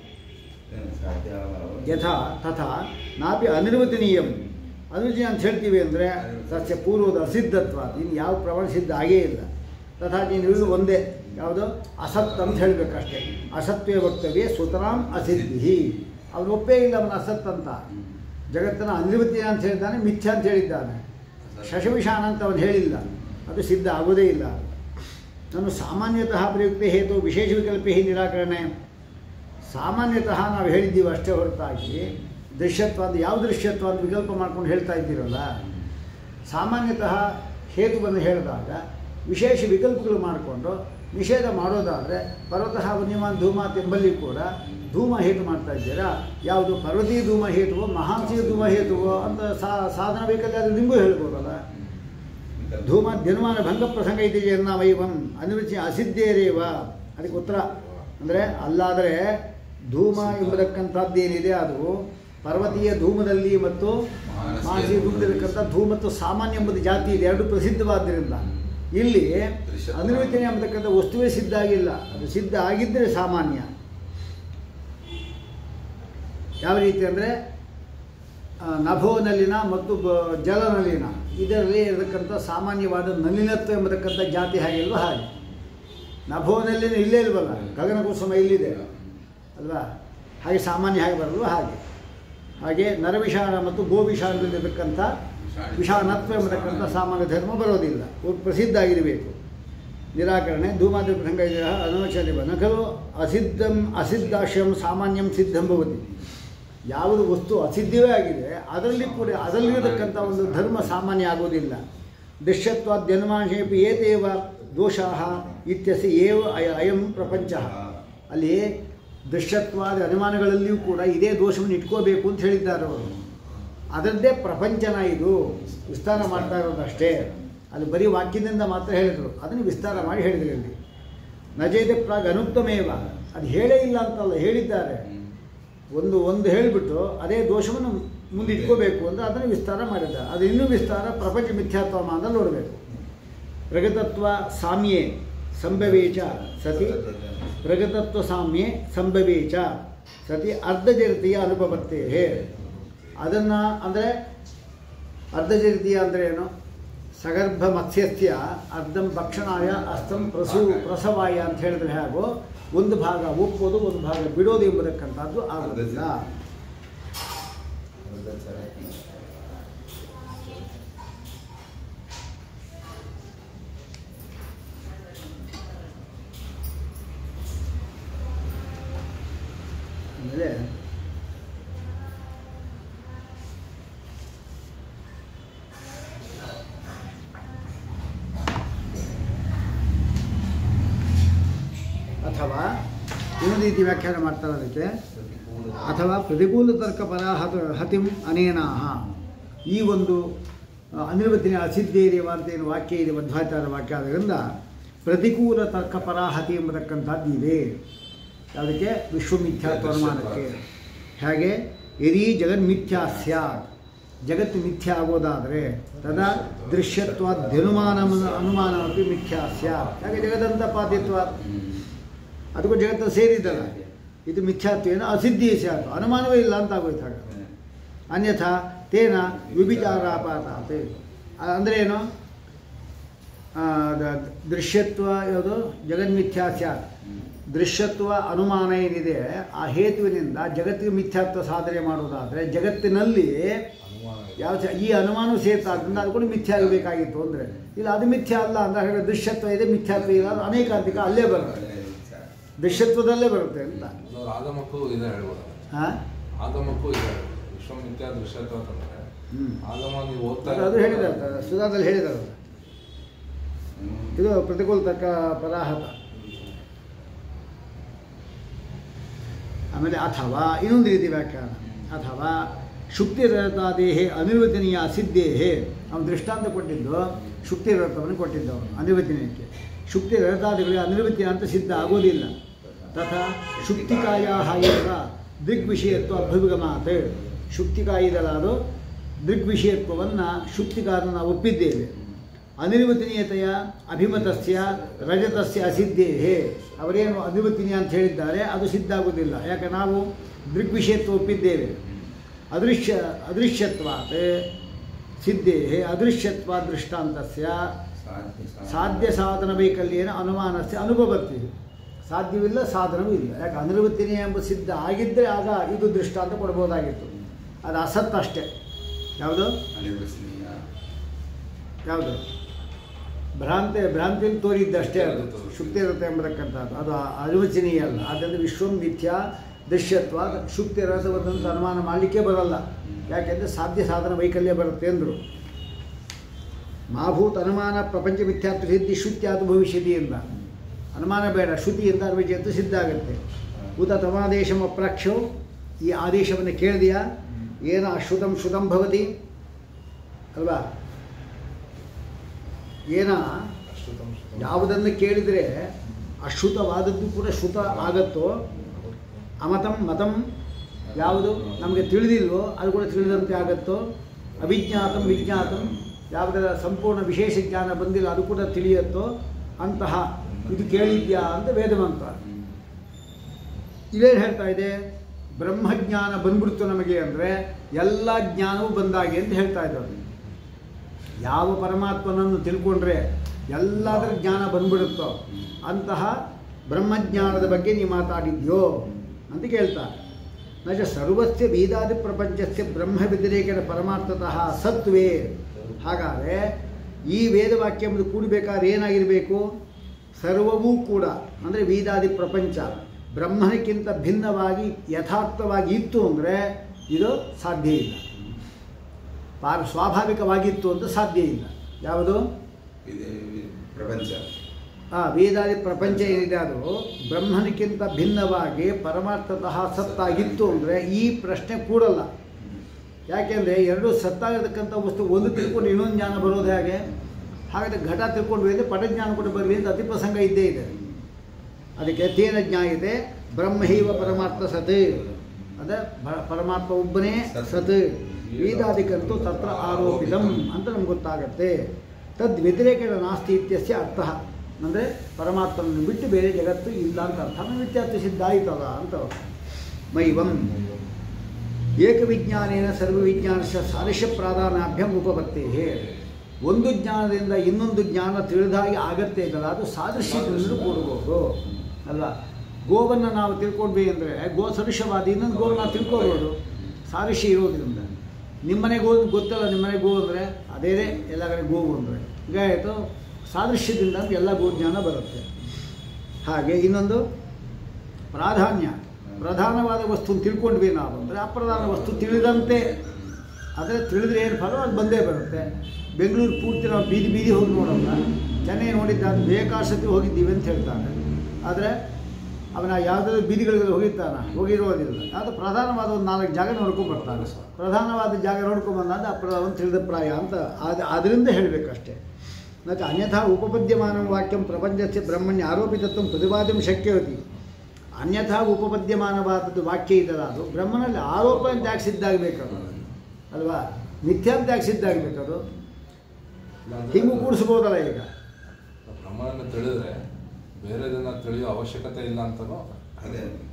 ಯಥಾ ತಥಾ ನಾಪಿ ಅನಿರ್ವಚನೀಯಂ ಅನಿರ್ವಚನೀಯ ಅಂತ ಹೇಳ್ತೀವಿ ಅಂದರೆ ಸಸ್ಯ ಪೂರ್ವದ ಅಸಿದ್ಧತ್ವ ಇನ್ನು ಯಾವ ಪ್ರಮಾಣ ಸಿದ್ಧ ಆಗೇ ಇಲ್ಲ ತಥಾ ನೀನು ಇರುವುದು ಒಂದೇ ಯಾವುದು ಅಸತ್ ಅಂತ ಹೇಳಬೇಕಷ್ಟೇ ಅಸತ್ವೇ ವಕ್ತವ್ಯ ಸುತರಾಂ ಅಸಿದ್ಧಿ ಅವನು ಒಪ್ಪೇ ಇಲ್ಲ ಅವನು ಅಸತ್ ಅಂತ ಜಗತ್ತನ್ನು ಅನಿರ್ವಚನೀಯ ಅಂತ ಹೇಳಿದ್ದಾನೆ ಮಿಥ್ಯ ಅಂತ ಹೇಳಿದ್ದಾನೆ ಶಶವಿಷಾಣ ಅಂತ ಅವನು ಹೇಳಿಲ್ಲ ಅದು ಸಿದ್ಧ ಆಗೋದೇ ಇಲ್ಲ ನಾನು ಸಾಮಾನ್ಯತಃ ಪ್ರಯುಕ್ತ ಹೇತು ವಿಶೇಷ ವಿಕಲ್ಪಿ ನಿರಾಕರಣೆ ಸಾಮಾನ್ಯತಃ ನಾವು ಹೇಳಿದ್ದೀವಿ ಅಷ್ಟೇ ಹೊರತಾಗಿ ದೃಶ್ಯತ್ವ ಅಂತ ಯಾವ ದೃಶ್ಯತ್ವ ಅಂತ ವಿಕಲ್ಪ ಮಾಡ್ಕೊಂಡು ಹೇಳ್ತಾ ಇದ್ದೀರಲ್ಲ ಸಾಮಾನ್ಯತಃ ಹೇತುವನ್ನು ಹೇಳಿದಾಗ ವಿಶೇಷ ವಿಕಲ್ಪಗಳು ಮಾಡಿಕೊಂಡು ನಿಷೇಧ ಮಾಡೋದಾದರೆ ಪರ್ವತಃ ವನ್ಯಮಾನ್ ಧೂಮ ಎಂಬಲ್ಲಿ ಕೂಡ ಧೂಮ ಹೇತು ಮಾಡ್ತಾ ಇದ್ದೀರಾ ಯಾವುದು ಪರ್ವತೀಯ ಧೂಮ ಹೇತುವೋ ಮಹಾಂಸಿಯ ಧೂಮ ಹೇತುವೋ ಅಂತ ಸಾ ಸಾಧನ ಬೇಕಾದ್ರೆ ಅದು ನಿಮಗೂ ಹೇಳ್ಬೋದಲ್ಲ ಧೂಮ ಧನುಮಾನ ಭಂಗ ಪ್ರಸಂಗ ಇದೆ ವೈವಂ ಅನಿರುಚಿ ಅಸಿದ್ಧೇರೇವ ಅದಕ್ಕೆ ಉತ್ತರ ಅಂದರೆ ಅಲ್ಲಾದರೆ ಧೂಮ ಎಂಬತಕ್ಕಂಥದ್ದು ಏನಿದೆ ಅದು ಪರ್ವತೀಯ ಧೂಮದಲ್ಲಿ ಮತ್ತು ಮಾಸಿ ಧೂಮದಲ್ಲಿರ್ತಕ್ಕಂಥ ಧೂಮ ಮತ್ತು ಸಾಮಾನ್ಯ ಎಂಬುದು ಜಾತಿ ಇದೆ ಎರಡು ಪ್ರಸಿದ್ಧವಾದ್ದರಿಂದ ಇಲ್ಲಿ ಅನಿರ್ವಚನೆ ಎಂಬತಕ್ಕಂಥ ವಸ್ತುವೇ ಸಿದ್ಧ ಆಗಿಲ್ಲ ಅದು ಸಿದ್ಧ ಆಗಿದ್ದರೆ ಸಾಮಾನ್ಯ ಯಾವ ರೀತಿ ಅಂದರೆ ನಭೋನಲ್ಲಿನ ಮತ್ತು ಬ ಜಲನಲ್ಲಿನ ಇದರಲ್ಲಿ ಇರತಕ್ಕಂಥ ಸಾಮಾನ್ಯವಾದ ನಲಿನತ್ವ ಎಂಬತಕ್ಕಂಥ ಜಾತಿ ಹಾಗಿಲ್ವ ಹಾಗೆ ನಭೋನಲ್ಲಿನ ಇಲ್ಲೇ ಇಲ್ವಲ್ಲ ಗಗನಕುಸುಮ ಇಲ್ಲಿದೆ ಅಲ್ವಾ ಹಾಗೆ ಸಾಮಾನ್ಯ ಹಾಗೆ ಬರಲ್ವ ಹಾಗೆ ಹಾಗೆ ನರವಿಷಾಣ ಮತ್ತು ಗೋವಿಷಾಣದಲ್ಲಿರತಕ್ಕಂಥ ವಿಷಾಣತ್ವ ಎಂಬತಕ್ಕಂಥ ಸಾಮಾನ್ಯ ಧರ್ಮ ಬರೋದಿಲ್ಲ ಇವು ಪ್ರಸಿದ್ಧ ಆಗಿರಬೇಕು ನಿರಾಕರಣೆ ಧೂಮಾದ ಪ್ರಸಂಗ ಅನವಚನೆ ನಕಲು ಅಸಿದ್ಧಂ ಅಸಿದ್ಧಾಶ್ರಂ ಸಾಮಾನ್ಯಂ ಸಿದ್ಧಂ ಭವತಿ ಯಾವುದು ವಸ್ತು ಅಸಿದ್ಧವೇ ಆಗಿದೆ ಅದರಲ್ಲಿ ಕೂಡ ಅದರಲ್ಲಿರತಕ್ಕಂಥ ಒಂದು ಧರ್ಮ ಸಾಮಾನ್ಯ ಆಗೋದಿಲ್ಲ ದೃಶ್ಯತ್ವಾದ್ಯನುಮಾನೇಪಿ ಏತೇವ ದೋಷಾ ಇತ್ಯಸಿ ಏವ ಅಯ ಅಯಂ ಪ್ರಪಂಚ ಅಲ್ಲಿ ದೃಶ್ಯತ್ವಾದ ಅನುಮಾನಗಳಲ್ಲಿಯೂ ಕೂಡ ಇದೇ ದೋಷವನ್ನು ಇಟ್ಕೋಬೇಕು ಅಂತ ಹೇಳಿದ್ದಾರೆ ಅವರು ಅದರದ್ದೇ ಪ್ರಪಂಚನ ಇದು ವಿಸ್ತಾರ ಮಾಡ್ತಾ ಇರೋದಷ್ಟೇ ಅಲ್ಲಿ ಬರೀ ವಾಕ್ಯದಿಂದ ಮಾತ್ರ ಹೇಳಿದರು ಅದನ್ನು ವಿಸ್ತಾರ ಮಾಡಿ ಹೇಳಿದ್ರು ಇಲ್ಲಿ ನಜೇದೆ ಪ್ರಾಗ್ ಅನುಕ್ತಮೇವ ಅದು ಹೇಳೇ ಇಲ್ಲ ಅಂತಲ್ಲ ಹೇಳಿದ್ದಾರೆ ಒಂದು ಒಂದು ಹೇಳಿಬಿಟ್ಟು ಅದೇ ದೋಷವನ್ನು ಮುಂದೆ ಇಟ್ಕೋಬೇಕು ಅಂದರೆ ಅದನ್ನು ವಿಸ್ತಾರ ಮಾಡಿದ್ದಾರೆ ಅದು ಇನ್ನೂ ವಿಸ್ತಾರ ಪ್ರಪಂಚ ಮಿಥ್ಯಾತ್ವ ಅಂತ ನೋಡಬೇಕು ಪ್ರಗತತ್ವ ಸಾಮ್ಯೆ ಸಂಭವೇಚ ಸತಿ ಪ್ರಗತತ್ವ ಸಾಮ್ಯೆ ಸಂಭವೇಚ ಸತಿ ಅರ್ಧಜರಿತೀಯ ಅನುಪಪತ್ತೇ ಅದನ್ನು ಅಂದರೆ ಅರ್ಧಜರಿತೀಯ ಅಂದರೆ ಏನು ಸಗರ್ಭ ಮತ್ಸ್ಯಸ್ಯ ಅರ್ಧಂ ಭಕ್ಷಣಾಯ ಅಸ್ತಂ ಪ್ರಸು ಪ್ರಸವಾಯ ಅಂತ ಹೇಳಿದ್ರೆ ಹೇಗೋ ಒಂದು ಭಾಗ ಒಪ್ಪೋದು ಒಂದು ಭಾಗ ಬಿಡೋದು ಎಂಬುದಕ್ಕಂಥದ್ದು ಆಗೋದಿಲ್ಲ ಆಮೇಲೆ ಅಥವಾ ಇನ್ನೊಂದು ರೀತಿ ವ್ಯಾಖ್ಯಾನ ಮಾಡ್ತಾರೆ ಅದಕ್ಕೆ ಅಥವಾ ಪ್ರತಿಕೂಲ ತರ್ಕ ಪರ ಹತ ಹತಿಂ ಅನೇನಾಹ ಈ ಒಂದು ಆ, ಅನಿರ್ವಚನೆ ಅಸಿದ್ಧೇರಿವ ಅಂತ ಏನು ವಾಕ್ಯ ಇದೆ ಮಧ್ವಾಚಾರ ವಾಕ್ಯ ಆದ್ದರಿಂದ ಪ್ರತಿಕೂಲ ತರ್ಕ ಪರಾಹತಿ ಎಂಬತಕ್ಕಂಥದ್ದು ಇದೆ ಅದಕ್ಕೆ ವಿಶ್ವಮಿಥ್ಯಾತ್ವ ಅನುಮಾನಕ್ಕೆ ಹಾಗೆ ಯದೀ ಜಗನ್ಮಿಥ್ಯಾ ಸ್ಯಾತ್ ಜಗತ್ತು ಮಿಥ್ಯಾ ಆಗೋದಾದರೆ ತದಾ ದೃಶ್ಯತ್ವಾದ್ಯನುಮಾನ ಅನುಮಾನ ಅಪಿ ಮಿಥ್ಯಾ ಸ್ಯಾತ್ ಹಾಗೆ ಜಗದಂತ ಪಾದ್ಯತ್ವ ಅದಕ್ಕೂ ಜಗತ್ತು ಸೇರಿದ್ದಲ್ಲ ಇದು ಮಿಥ್ಯಾತ್ವೇನ ಅಸಿದ್ಧಿ ಸ್ಯಾತ್ ಅನುಮಾನವೇ ಇಲ್ಲ ಅಂತ ಆಗೋಯ್ತು ಹಾಗೆ ಅನ್ಯಥಾ ತೇನ ವಿಭಿಚಾರಾಪಾತಾತ್ ಅಂದರೆ ಏನು ಆ, ದ- ದೃಶ್ಯತ್ವ ಯಾವುದು ಜಗನ್ಮಿಥ್ಯಾ ಸ್ಯಾತ್ ದೃಶ್ಯತ್ವ ಅನುಮಾನ ಏನಿದೆ ಆ ಹೇತುವಿನಿಂದ ಜಗತ್ತಿಗೆ ಮಿಥ್ಯಾತ್ವ ಸಾಧನೆ ಮಾಡುವುದಾದರೆ ಜಗತ್ತಿನಲ್ಲಿ ಅನುಮಾನ ಇದೆ. ಯಾವ ಚ- ಈ ಅನುಮಾನ ಸೇರ್ತಾದ್ರಿಂದ ಅದು ಕೂಡ ಮಿಥ್ಯ ಆಗಬೇಕಾಗಿತ್ತು ಅಂದರೆ ಇಲ್ಲ ಅದು ಮಿಥ್ಯ ಅಲ್ಲ ಅಂತ ಹೇಳಿದ್ರೆ ದೃಶ್ಯತ್ವ ಇದೆ ಮಿಥ್ಯಾತ್ವ ಇಲ್ಲ ಅದು ಅನೇಕಾಂತಿಕ ಅಲ್ಲೇ ಬರುತ್ತೆ ದೃಶ್ಯತ್ವದಲ್ಲೇ ಬರುತ್ತೆ ಅಂತ ಅದು ಆಗಮಕ್ಕೂ ಇದೆ ಹೇಳ್ಬೋದು ಹಾಂ ಆಗಮಕ್ಕೂ ಇದೆ ಹೇಳ್ಬೋದು. ವಿಶ್ವಮಿಥ್ಯಾ ದೃಶ್ಯತ್ವ ಅಂತಂದ್ರೆ ಹ್ಞೂ ಆಗಮ ನೀವು ಓದ್ತಾ ಅದು ಹೇಳಿದ್ದಾರೆ ಸುಧಾದಲ್ಲಿ ಹೇಳಿದ್ದಾರೆ ಇದು ಪ್ರತಿಕೂಲ ತಕ್ಕ ಪದಾಹತ ಆಮೇಲೆ ಅಥವಾ ಇನ್ನೊಂದು ರೀತಿ ವ್ಯಾಖ್ಯಾನ ಅಥವಾ ಶುಕ್ತಿರತಾದೇಹೇ ಅನಿರ್ವಚನೀಯ ಅಸಿದ್ದೇಹೇ ಅವನು ದೃಷ್ಟಾಂತ ಕೊಟ್ಟಿದ್ದು ಶುಕ್ತಿರಥವನ್ನು ಕೊಟ್ಟಿದ್ದವನು ಅನಿರ್ವಚನೀಯಕ್ಕೆ ಶುಕ್ತಿರಥಾದಿಗಳಿಗೆ ಅನಿರ್ವಚನ ಅಂತ ಸಿದ್ಧ ಆಗೋದಿಲ್ಲ ತಥಾ ಶುಕ್ತಿಕಾಯ ಏವ ದಿಗ್ವಿಷಯತ್ವ ಅಭ್ಯುಗಮಾತ್ ಶುಕ್ತಿಕಾಯಿದಲಾದು ದೃಗ್ವಿಷಯತ್ವವನ್ನು ಶುಕ್ತಿಕಾರನ ನಾವು ಒಪ್ಪಿದ್ದೇವೆ ಅನಿರ್ವಚನೀಯತೆಯ ಅಭಿಮತಸ್ಯ ರಜತಸ್ಯ ಅಸಿದ್ಧೇಹೇ ಅವರೇನು ಅನಿರ್ವಚನೀಯ ಅಂತ ಹೇಳಿದ್ದಾರೆ ಅದು ಸಿದ್ಧ ಆಗುವುದಿಲ್ಲ ಯಾಕೆ ನಾವು ದೃಗ್ವಿಷಯತ್ವ ಒಪ್ಪಿದ್ದೇವೆ ಅದೃಶ್ಯ ಅದೃಶ್ಯತ್ವಾತ್ ಸಿದ್ಧೇಹೇ ಅದೃಶ್ಯತ್ವ ದೃಷ್ಟಾಂತಸ್ಯ ಸಾಧ್ಯ ಸಾಧನ ವೈಕಲ್ಯೇನ ಅನುಮಾನಸ್ಯ ಅನುಭವತ್ತಿ ಸಾಧ್ಯವಿಲ್ಲ ಸಾಧನವೂ ಇಲ್ಲ ಯಾಕೆ ಅನಿರ್ವಚನೀಯ ಎಂಬ ಸಿದ್ಧ ಆಗಿದ್ದರೆ ಆಗ ಇದು ದೃಷ್ಟಾಂತ ಕೊಡ್ಬೋದಾಗಿತ್ತು ಅದು ಅಸತ್ ಅಷ್ಟೇ ಯಾವುದು ಯಾವುದು ಭ್ರಾಂತಿ ಭ್ರಾಂತಿಯಲ್ಲಿ ತೋರಿದ್ದಷ್ಟೇ ಅದು ಶುಕ್ತಿ ರಥ ಎಂಬತಕ್ಕಂಥದ್ದು ಅದು ಅನಿವಚನೀಯ ಅಲ್ಲ ಆದ್ದರಿಂದ ವಿಶ್ವಂ ಮಿಥ್ಯಾ ದೃಶ್ಯತ್ವ ಶುಕ್ತಿ ರಥವನ್ನಂತ ಅನುಮಾನ ಮಾಡಲಿಕ್ಕೆ ಬರಲ್ಲ ಯಾಕೆಂದರೆ ಸಾಧ್ಯ ಸಾಧನ ವೈಕಲ್ಯ ಬರುತ್ತೆ ಅಂದರು ಮಾಭೂತ್ ಅನುಮಾನ ಪ್ರಪಂಚ ಮಿಥ್ಯಾತ್ವ ಸಿದ್ಧಿ ಶ್ರುತ್ಯಾತು ಭವಿಷ್ಯತಿ ಎಂದ ಅನುಮಾನ ಬೇಡ ಶ್ರುತಿಯಿಂದ ಅನ್ವಯಿಸಿದ್ದು ಸಿದ್ಧ ಆಗುತ್ತೆ ಉತ ತಮಾದೇಶಂ ಅಪ್ರಾಕ್ಷೋ ಈ ಆದೇಶವನ್ನು ಕೇಳಿದೆಯಾ ಏನ ಅಶ್ರುತಂ ಶ್ರುತಂ ಭವತಿ ಅಲ್ವಾ ಏನ ಅಶ್ರುತಂ ಶ್ರುತಂ. ಯಾವುದನ್ನು ಕೇಳಿದರೆ ಅಶ್ರುತವಾದದ್ದು ಕೂಡ ಶ್ರುತ ಆಗತ್ತೋ ಅಮತಂ ಮತಂ ಯಾವುದು ನಮಗೆ ತಿಳಿದಿಲ್ವೋ ಅದು ಕೂಡ ತಿಳಿದಂತೆ ಆಗತ್ತೋ ಅವಿಜ್ಞಾತಂ ವಿಜ್ಞಾತಂ ಯಾವುದರ ಸಂಪೂರ್ಣ ವಿಶೇಷ ಜ್ಞಾನ ಬಂದಿಲ್ಲ ಅದು ಕೂಡ ತಿಳಿಯತ್ತೋ ಅಂತಹ ಇದು ಕೇಳಿದ್ಯಾ ಅಂತ ವೇದಮಂತ್ರ ಇದೇನು ಹೇಳ್ತಾ ಇದೆ ಬ್ರಹ್ಮಜ್ಞಾನ ಬಂದ್ಬಿಡ್ತು ನಮಗೆ ಅಂದರೆ ಎಲ್ಲ ಜ್ಞಾನವೂ ಬಂದಾಗೆ ಅಂತ ಹೇಳ್ತಾ ಇದ್ದಾರೆ ಯಾವ ಪರಮಾತ್ಮನನ್ನು ತಿಳ್ಕೊಂಡ್ರೆ ಎಲ್ಲದರ ಜ್ಞಾನ ಬಂದ್ಬಿಡುತ್ತೋ ಅಂತಹ ಬ್ರಹ್ಮಜ್ಞಾನದ ಬಗ್ಗೆ ನೀವು ಮಾತಾಡಿದ್ಯೋ ಅಂತ ಕೇಳ್ತಾರೆ ನಜ ಸರ್ವಸ್ಯ ವೇದಾದಿ ಪ್ರಪಂಚಸ್ಯ ಬ್ರಹ್ಮ ವ್ಯತಿರೇಕದ ಪರಮಾರ್ಥತಃ ಸತ್ವೇ ಹಾಗಾದರೆ ಈ ವೇದವಾಕ್ಯ ಎಂಬುದು ಕೂಡಬೇಕಾದ್ರೆ ಏನಾಗಿರಬೇಕು ಸರ್ವವೂ ಕೂಡ ಅಂದರೆ ವೇದಾದಿ ಪ್ರಪಂಚ ಬ್ರಹ್ಮನಕ್ಕಿಂತ ಭಿನ್ನವಾಗಿ ಯಥಾರ್ಥವಾಗಿ ಇತ್ತು ಅಂದರೆ ಇದು ಸಾಧ್ಯ ಇಲ್ಲ ಪಾರ ಸ್ವಾಭಾವಿಕವಾಗಿತ್ತು ಅಂತ ಸಾಧ್ಯ ಇಲ್ಲ ಯಾವುದು ಪ್ರಪಂಚ ಆ ವೇದಾದಿ ಪ್ರಪಂಚ ಏನಿದೆ ಅದು ಬ್ರಹ್ಮನಕ್ಕಿಂತ ಭಿನ್ನವಾಗಿ ಪರಮಾರ್ಥತಃ ಸತ್ತಾಗಿತ್ತು ಅಂದರೆ ಈ ಪ್ರಶ್ನೆ ಕೂಡಲ್ಲ ಯಾಕೆಂದರೆ ಎರಡು ಸತ್ತಾಗಿರ್ತಕ್ಕಂಥ ವಸ್ತು ಒಂದು ತಿಳ್ಕೊಂಡು ಇನ್ನೊಂದು ಜ್ಞಾನ ಬರೋದು ಹೇಗೆ ಹಾಗಾದರೆ ಘಟ ತಿಳ್ಕೊಂಡ್ವಿ ಅಂದರೆ ಪಟಜ್ಞಾನ ಕೂಡ ಬರಲಿ ಅಂತ ಅತಿ ಪ್ರಸಂಗ ಇದ್ದೇ ಇದೆ ಅದಕ್ಕೆ ತೇನ ಜ್ಞಾಯತೆ ಬ್ರಹ್ಮೈವ ಪರಮಾತ್ಮ ಸತ್ ಅದ ಬ- ಪರಮಾತ್ಮ ಒಬ್ಬನೇ ಸತ್ ವೇದಾದಿಕಂತೂ ತತ್ರ ಆರೋಪಿತಂ ಅಂತ ನಮ್ಗೆ ಗೊತ್ತಾಗತ್ತೆ ತದ್ ವ್ಯತಿರೇಕದ ನಾಸ್ತಿ ಇತ್ಯಸ್ಯ ಅರ್ಥ ಅಂದರೆ ಪರಮಾತ್ಮನನ್ನು ಬಿಟ್ಟು ಬೇರೆ ಜಗತ್ತು ಇಲ್ಲ ಅಂತ ಅರ್ಥ ಆಮೇಲೆ ವ್ಯತ್ಯಾಸ ಸಿದ್ಧ ಆಯ್ತಲ್ಲ ಅಂತ ಮೈವಂ ಏಕವಿಜ್ಞಾನೇನ ಸರ್ವವಿಜ್ಞಾನಸ್ಯ ಸಾದೃಶ್ಯ ಪ್ರಾಧಾನ್ಯಾಭ್ಯಂ ಉಪಪತ್ತೇ ಒಂದು ಜ್ಞಾನದಿಂದ ಇನ್ನೊಂದು ಜ್ಞಾನ ತಿಳಿದಾಗಿ ಆಗತ್ತೆ ಇದಲ್ಲ ಅದು ಸಾದೃಶ್ಯದಿಂದ ಕೂಡಬಹುದು ಅಲ್ವಾ ಗೋವನ್ನು ನಾವು ತಿಳ್ಕೊಂಡ್ವಿ ಅಂದರೆ ಗೋ ಸದೃಶ್ಯವಾದ ಇನ್ನೊಂದು ಗೋವನ್ನು ನಾವು ತಿಳ್ಕೊಬೋದು ಸಾದೃಶ್ಯ ಇರೋದ್ರಿಂದ ನಿಮ್ಮನೆ ಗೋ ಗೊತ್ತಲ್ಲ ನಿಮ್ಮನೆ ಗೋ ಅಂದರೆ ಅದೇ ಎಲ್ಲ ಕಡೆ ಗೋವು ಅಂದರೆ ಈಗ ಆಯಿತು ಸಾದೃಶ್ಯದಿಂದ ಅಂತ ಎಲ್ಲ ಗೋ ಜ್ಞಾನ ಬರುತ್ತೆ ಹಾಗೆ ಇನ್ನೊಂದು ಪ್ರಾಧಾನ್ಯ ಪ್ರಧಾನವಾದ ವಸ್ತು ತಿಳ್ಕೊಂಡ್ವಿ ನಾವು ಅಂದರೆ ಅಪ್ರಧಾನ ವಸ್ತು ತಿಳಿದಂತೆ ಆದರೆ ತಿಳಿದ್ರೆ ಏನು ಫಲ ಅದು ಬಂದೇ ಬರುತ್ತೆ ಬೆಂಗಳೂರು ಪೂರ್ತಿ ನಾವು ಬೀದಿ ಬೀದಿ ಹೋಗಿ ನೋಡೋಲ್ಲ ಚೆನ್ನೈ ನೋಡಿದ್ದ ಬೇಕಾದ ಸತಿ ಹೋಗಿದ್ದೀವಿ ಅಂತ ಹೇಳ್ತಾನೆ ಆದರೆ ಅವನ ಯಾವುದಾದ್ರು ಬೀದಿಗಳಿಗೆ ಹೋಗಿರ್ತಾನ ಹೋಗಿರೋದಿಲ್ಲ ಅದು ಪ್ರಧಾನವಾದ ಒಂದು ನಾಲ್ಕು ಜಾಗ ನೋಡ್ಕೊಂಡು ಬರ್ತಾನೆ ಪ್ರಧಾನವಾದ ಜಾಗ ನೋಡ್ಕೊಂಡು ಬಂದಾಗ ಅಪ್ರಧಾನ ತಿಳಿದ ಪ್ರಾಯ ಅಂತ ಅದು ಅದರಿಂದ ಹೇಳಬೇಕಷ್ಟೇ ಮತ್ತು ಅನ್ಯಥಾ ಉಪಪದ್ಯಮಾನ ವಾಕ್ಯಂ ಪ್ರಪಂಚಸ್ಯ ಬ್ರಹ್ಮಣ್ಯ ಆರೋಪಿತತ್ವ ಪ್ರತಿಪಾದ್ಯಂ ಶಕ್ಯವತಿ ಅನ್ಯಥಾ ಉಪಪದ್ಯಮಾನವಾದದ್ದು ವಾಕ್ಯ ಇದಲ್ಲ ಅದು ಬ್ರಹ್ಮನಲ್ಲಿ ಆರೋಪ ಅಂತ ಯಾಕೆ ಸಿದ್ಧ ಆಗಬೇಕದು ಅಲ್ವಾ ಮಿಥ್ಯ ಅಂತ ಯಾಕೆ ಸಿದ್ಧ ಆಗಬೇಕದು ಇಲ್ಲಾಂದ್ರೆ ಹಿಂಗೂ ಕೂಡಿಸ್ಬೋದಲ್ಲ ಈಗ ಬ್ರಹ್ಮನನ್ನು ತಿಳಿದ್ರೆ ಬೇರೆದನ್ನ ತಿಳಿಯೋ ಅವಶ್ಯಕತೆ ಇಲ್ಲ ಅಂತನೂ ಅದೇ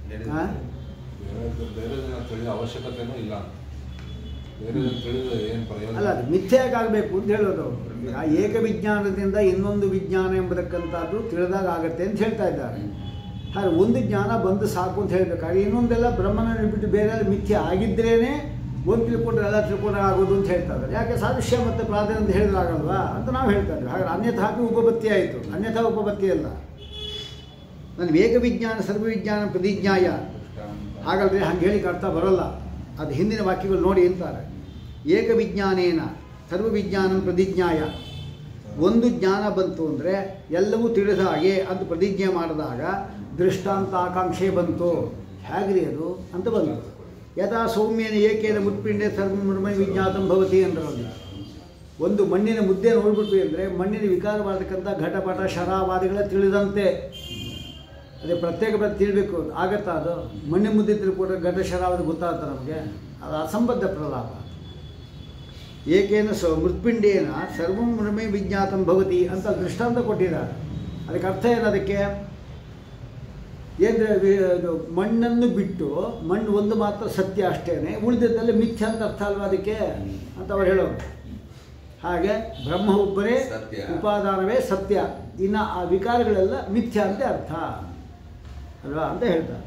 ಹಾ? ಬೇರೆ ಬೇರೆ ಜನ ತಿಳಿದ ಅವಶ್ಯಕತೆನೂ ಇಲ್ಲ ಬೇರೆ ಜನ ತಿಳಿದ್ರೆ ಏನು ಪ್ರಯೋಜನ ಅಲ್ಲ ಅದು ಮಿಥ್ಯಾಗಾಗಬೇಕು ಅಂತ ಹೇಳೋದು ಅವರು ಆ ಏಕ ವಿಜ್ಞಾನದಿಂದ ಇನ್ನೊಂದು ವಿಜ್ಞಾನ ಎಂಬತಕ್ಕಂಥದ್ದು ತಿಳಿದಾಗ ಆಗತ್ತೆ ಅಂತ ಹೇಳ್ತಾ ಇದ್ದಾರೆ ಹಾಗೆ ಒಂದು ಜ್ಞಾನ ಬಂದು ಸಾಕು ಅಂತ ಹೇಳಬೇಕಾದ್ರೆ ಇನ್ನೊಂದೆಲ್ಲ ಬ್ರಹ್ಮನ ಬಿಟ್ಟು ಬೇರೆ ಮಿಥ್ಯೆ ಆಗಿದ್ರೇನೆ ಒಂದು ತಿಳ್ಕೊಂಡ್ರೆ ಎಲ್ಲ ತಿಳ್ಕೊಂಡ್ರೆ ಆಗೋದು ಅಂತ ಹೇಳ್ತಾ ಇದ್ದಾರೆ ಯಾಕೆ ಸಾದೃಶ್ಯ ಮತ್ತು ಪ್ರಾಧಾನ್ಯ ಅಂತ ಹೇಳಿದ್ರಾಗಲ್ವಾ ಅಂತ ನಾವು ಹೇಳ್ತಾ ಇದ್ವಿ ಹಾಗೆ ಅನ್ಯಥಾ ಹಾಕಿ ಉಪಪತ್ತಿ ಆಯಿತು ಅನ್ಯಥಾ ಉಪಪತ್ತಿ ಅಲ್ಲ ನನ್ನ ಏಕ ವಿಜ್ಞಾನ ಸರ್ವವಿಜ್ಞಾನ ಪ್ರತಿಜ್ಞಾಯ ಹಾಗಲ್ರಿ ಹಂಗೆ ಹೇಳಿ ಅರ್ಥ ಬರೋಲ್ಲ ಅದು ಹಿಂದಿನ ವಾಕ್ಯಗಳು ನೋಡಿ ಅಂತಾರೆ ಏಕ ವಿಜ್ಞಾನೇನ ಸರ್ವವಿಜ್ಞಾನ ಪ್ರತಿಜ್ಞಾಯ ಒಂದು ಜ್ಞಾನ ಬಂತು ಅಂದರೆ ಎಲ್ಲವೂ ತಿಳಿದ ಹಾಗೆ ಅಂತ ಪ್ರತಿಜ್ಞೆ ಮಾಡಿದಾಗ ದೃಷ್ಟಾಂತ ಆಕಾಂಕ್ಷೆ ಬಂತು ಹೇಗ್ರಿ ಅದು ಅಂತ ಬಂತು ಯಥಾ ಸೌಮ್ಯನ ಏಕೇನ ಮುತ್ಪಿಂಡೆ ಸರ್ವಮರ್ಮ ವಿಜ್ಞಾತಂ ಭವತಿ ಅಂದ್ರಲ್ಲಿ ಒಂದು ಮಣ್ಣಿನ ಮುದ್ದೆ ನೋಡ್ಬಿಟ್ವಿ ಅಂದರೆ ಮಣ್ಣಿನ ವಿಕಾರವಾದಕ್ಕಂಥ ಘಟಪಟ ಶರಾವಾದಿಗಳ ತಿಳಿದಂತೆ ಅದೇ ಪ್ರತ್ಯೇಕ ಪ್ರತಿ ತಿಳಬೇಕು ಆಗತ್ತಾ ಅದು ಮಣ್ಣಿನ ಮುದ್ದೆ ತಿಳ್ಕೊಂಡ್ರೆ ಘಟ ಶರಾವಧಿ ಗೊತ್ತಾಗುತ್ತೆ ನಮಗೆ ಅದು ಅಸಂಬದ್ಧ ಪ್ರಲಾಪ ಏಕೇನ ಸ ಮೃತ್ಪಿಂಡೇನ ಸರ್ವಂ ಮೃಮೆ ವಿಜ್ಞಾತಂ ಭವತಿ ಅಂತ ದೃಷ್ಟಾಂತ ಕೊಟ್ಟಿದ್ದಾರೆ ಅದಕ್ಕೆ ಅರ್ಥ ಏನದಕ್ಕೆ ಏನ್ರೆ ವಿ- ಇದು ಮಣ್ಣನ್ನು ಬಿಟ್ಟು ಮಣ್ಣು ಒಂದು ಮಾತ್ರ ಸತ್ಯ ಅಷ್ಟೇನೆ ಉಳಿದಿದ್ದೆಲ್ಲ ಮಿಥ್ಯ ಅಂತ ಅರ್ಥ ಅಲ್ವಾ ಅದಕ್ಕೆ ಅಂತ ಅವ್ರು ಹೇಳೋರು ಹಾಗೆ ಬ್ರಹ್ಮ ಒಬ್ಬರೇ ಸತ್ಯ. ಉಪಾದಾನವೇ ಸತ್ಯ ಇನ್ನು ಆ ವಿಕಾರಗಳೆಲ್ಲ ಮಿಥ್ಯ ಅಂತ ಅರ್ಥ ಅಲ್ವಾ ಅಂತ ಹೇಳ್ತಾರೆ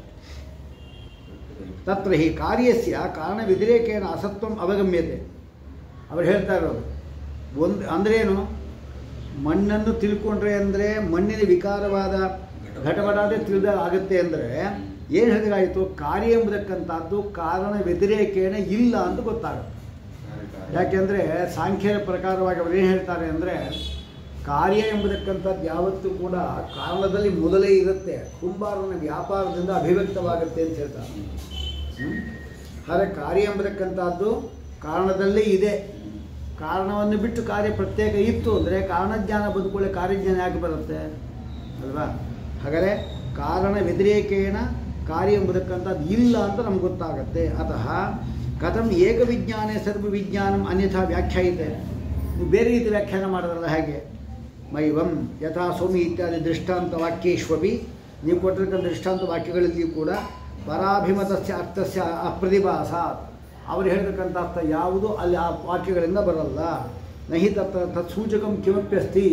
ತತ್ರ ಹಿ ಕಾರ್ಯಸ್ಯ ಕಾರಣ ವ್ಯತಿರೇಕೇನ ಅಸತ್ವಂ ಅವಗಮ್ಯತೆ ಅವ್ರು ಹೇಳ್ತಾ ಇರೋದು ಒಂದು ಅಂದ್ರೇನು ಮಣ್ಣನ್ನು ತಿಳ್ಕೊಂಡ್ರೆ ಅಂದರೆ ಮಣ್ಣಿನ ವಿಕಾರವಾದ ಘಟಬಟಾದೆ ತಿಳಿದ ಆಗುತ್ತೆ ಅಂದರೆ ಏನು ಹೇಳಿದಾಯಿತು ಕಾರ್ಯ ಎಂಬುದಕ್ಕಂಥದ್ದು ಕಾರಣ ವ್ಯತಿರೇಕೇನ ಇಲ್ಲ ಅಂತ ಗೊತ್ತಾಗುತ್ತೆ ಯಾಕೆಂದರೆ ಸಾಂಖ್ಯರ ಪ್ರಕಾರವಾಗಿ ಅವ್ರು ಏನು ಹೇಳ್ತಾರೆ ಅಂದರೆ ಕಾರ್ಯ ಎಂಬುದಕ್ಕಂಥದ್ದು ಯಾವತ್ತೂ ಕೂಡ ಕಾರಣದಲ್ಲಿ ಮೊದಲೇ ಇರುತ್ತೆ ಕುಂಬಾರನ ವ್ಯಾಪಾರದಿಂದ ಅಭಿವ್ಯಕ್ತವಾಗುತ್ತೆ ಅಂತ ಹೇಳ್ತಾರೆ ಹ್ಮ್? ಹಾಗೆ ಕಾರ್ಯ ಎಂಬುದಕ್ಕಂಥದ್ದು ಕಾರಣದಲ್ಲೇ ಇದೆ ಕಾರಣವನ್ನು ಬಿಟ್ಟು ಕಾರ್ಯ ಪ್ರತ್ಯೇಕ ಇತ್ತು ಅಂದರೆ ಕಾರಣಜ್ಞಾನ ಬದುಕೊಳ್ಳೆ ಕಾರ್ಯಜ್ಞಾನ ಯಾಕೆ ಬರುತ್ತೆ ಅಲ್ವಾ ಹಾಗಾದರೆ ಕಾರಣ ವ್ಯತಿರೇಕೇನ ಕಾರ್ಯ ಎಂಬುದಕ್ಕಂಥದ್ದು ಇಲ್ಲ ಅಂತ ನಮ್ಗೆ ಗೊತ್ತಾಗುತ್ತೆ ಅತಃ ಕಥಂ ಏಕವಿಜ್ಞಾನೇ ಸರ್ವವಿಜ್ಞಾನಂ ಅನ್ಯಥಾ ವ್ಯಾಖ್ಯಾಯಿತೆ ನೀವು ಬೇರೆ ರೀತಿ ವ್ಯಾಖ್ಯಾನ ಮಾಡೋದ್ರಲ್ಲ ಹೇಗೆ ಮೈವಂ ಯಥಾ ಸೌಮಿ ಇತ್ಯಾದಿ ದೃಷ್ಟಾಂತ ವಾಕ್ಯೇಶ್ವಪಿ ನೀವು ಕೊಟ್ಟಿರ್ತಕ್ಕಂಥ ದೃಷ್ಟಾಂತ ವಾಕ್ಯಗಳಲ್ಲಿಯೂ ಕೂಡ ಪರಾಭಿಮತಸ್ಯ ಅರ್ಥಸ್ಯ ಅಪ್ರತಿಭಾಸಾತ್ ಅವರು ಹೇಳ್ತಕ್ಕಂಥ ಅರ್ಥ ಯಾವುದು ಅಲ್ಲಿ ಆ ವಾಕ್ಯಗಳಿಂದ ಬರಲ್ಲ ನಹಿ ತತ್ ತತ್ಸೂಚಕಂ ಕಿಮಪ್ಯಸ್ತಿ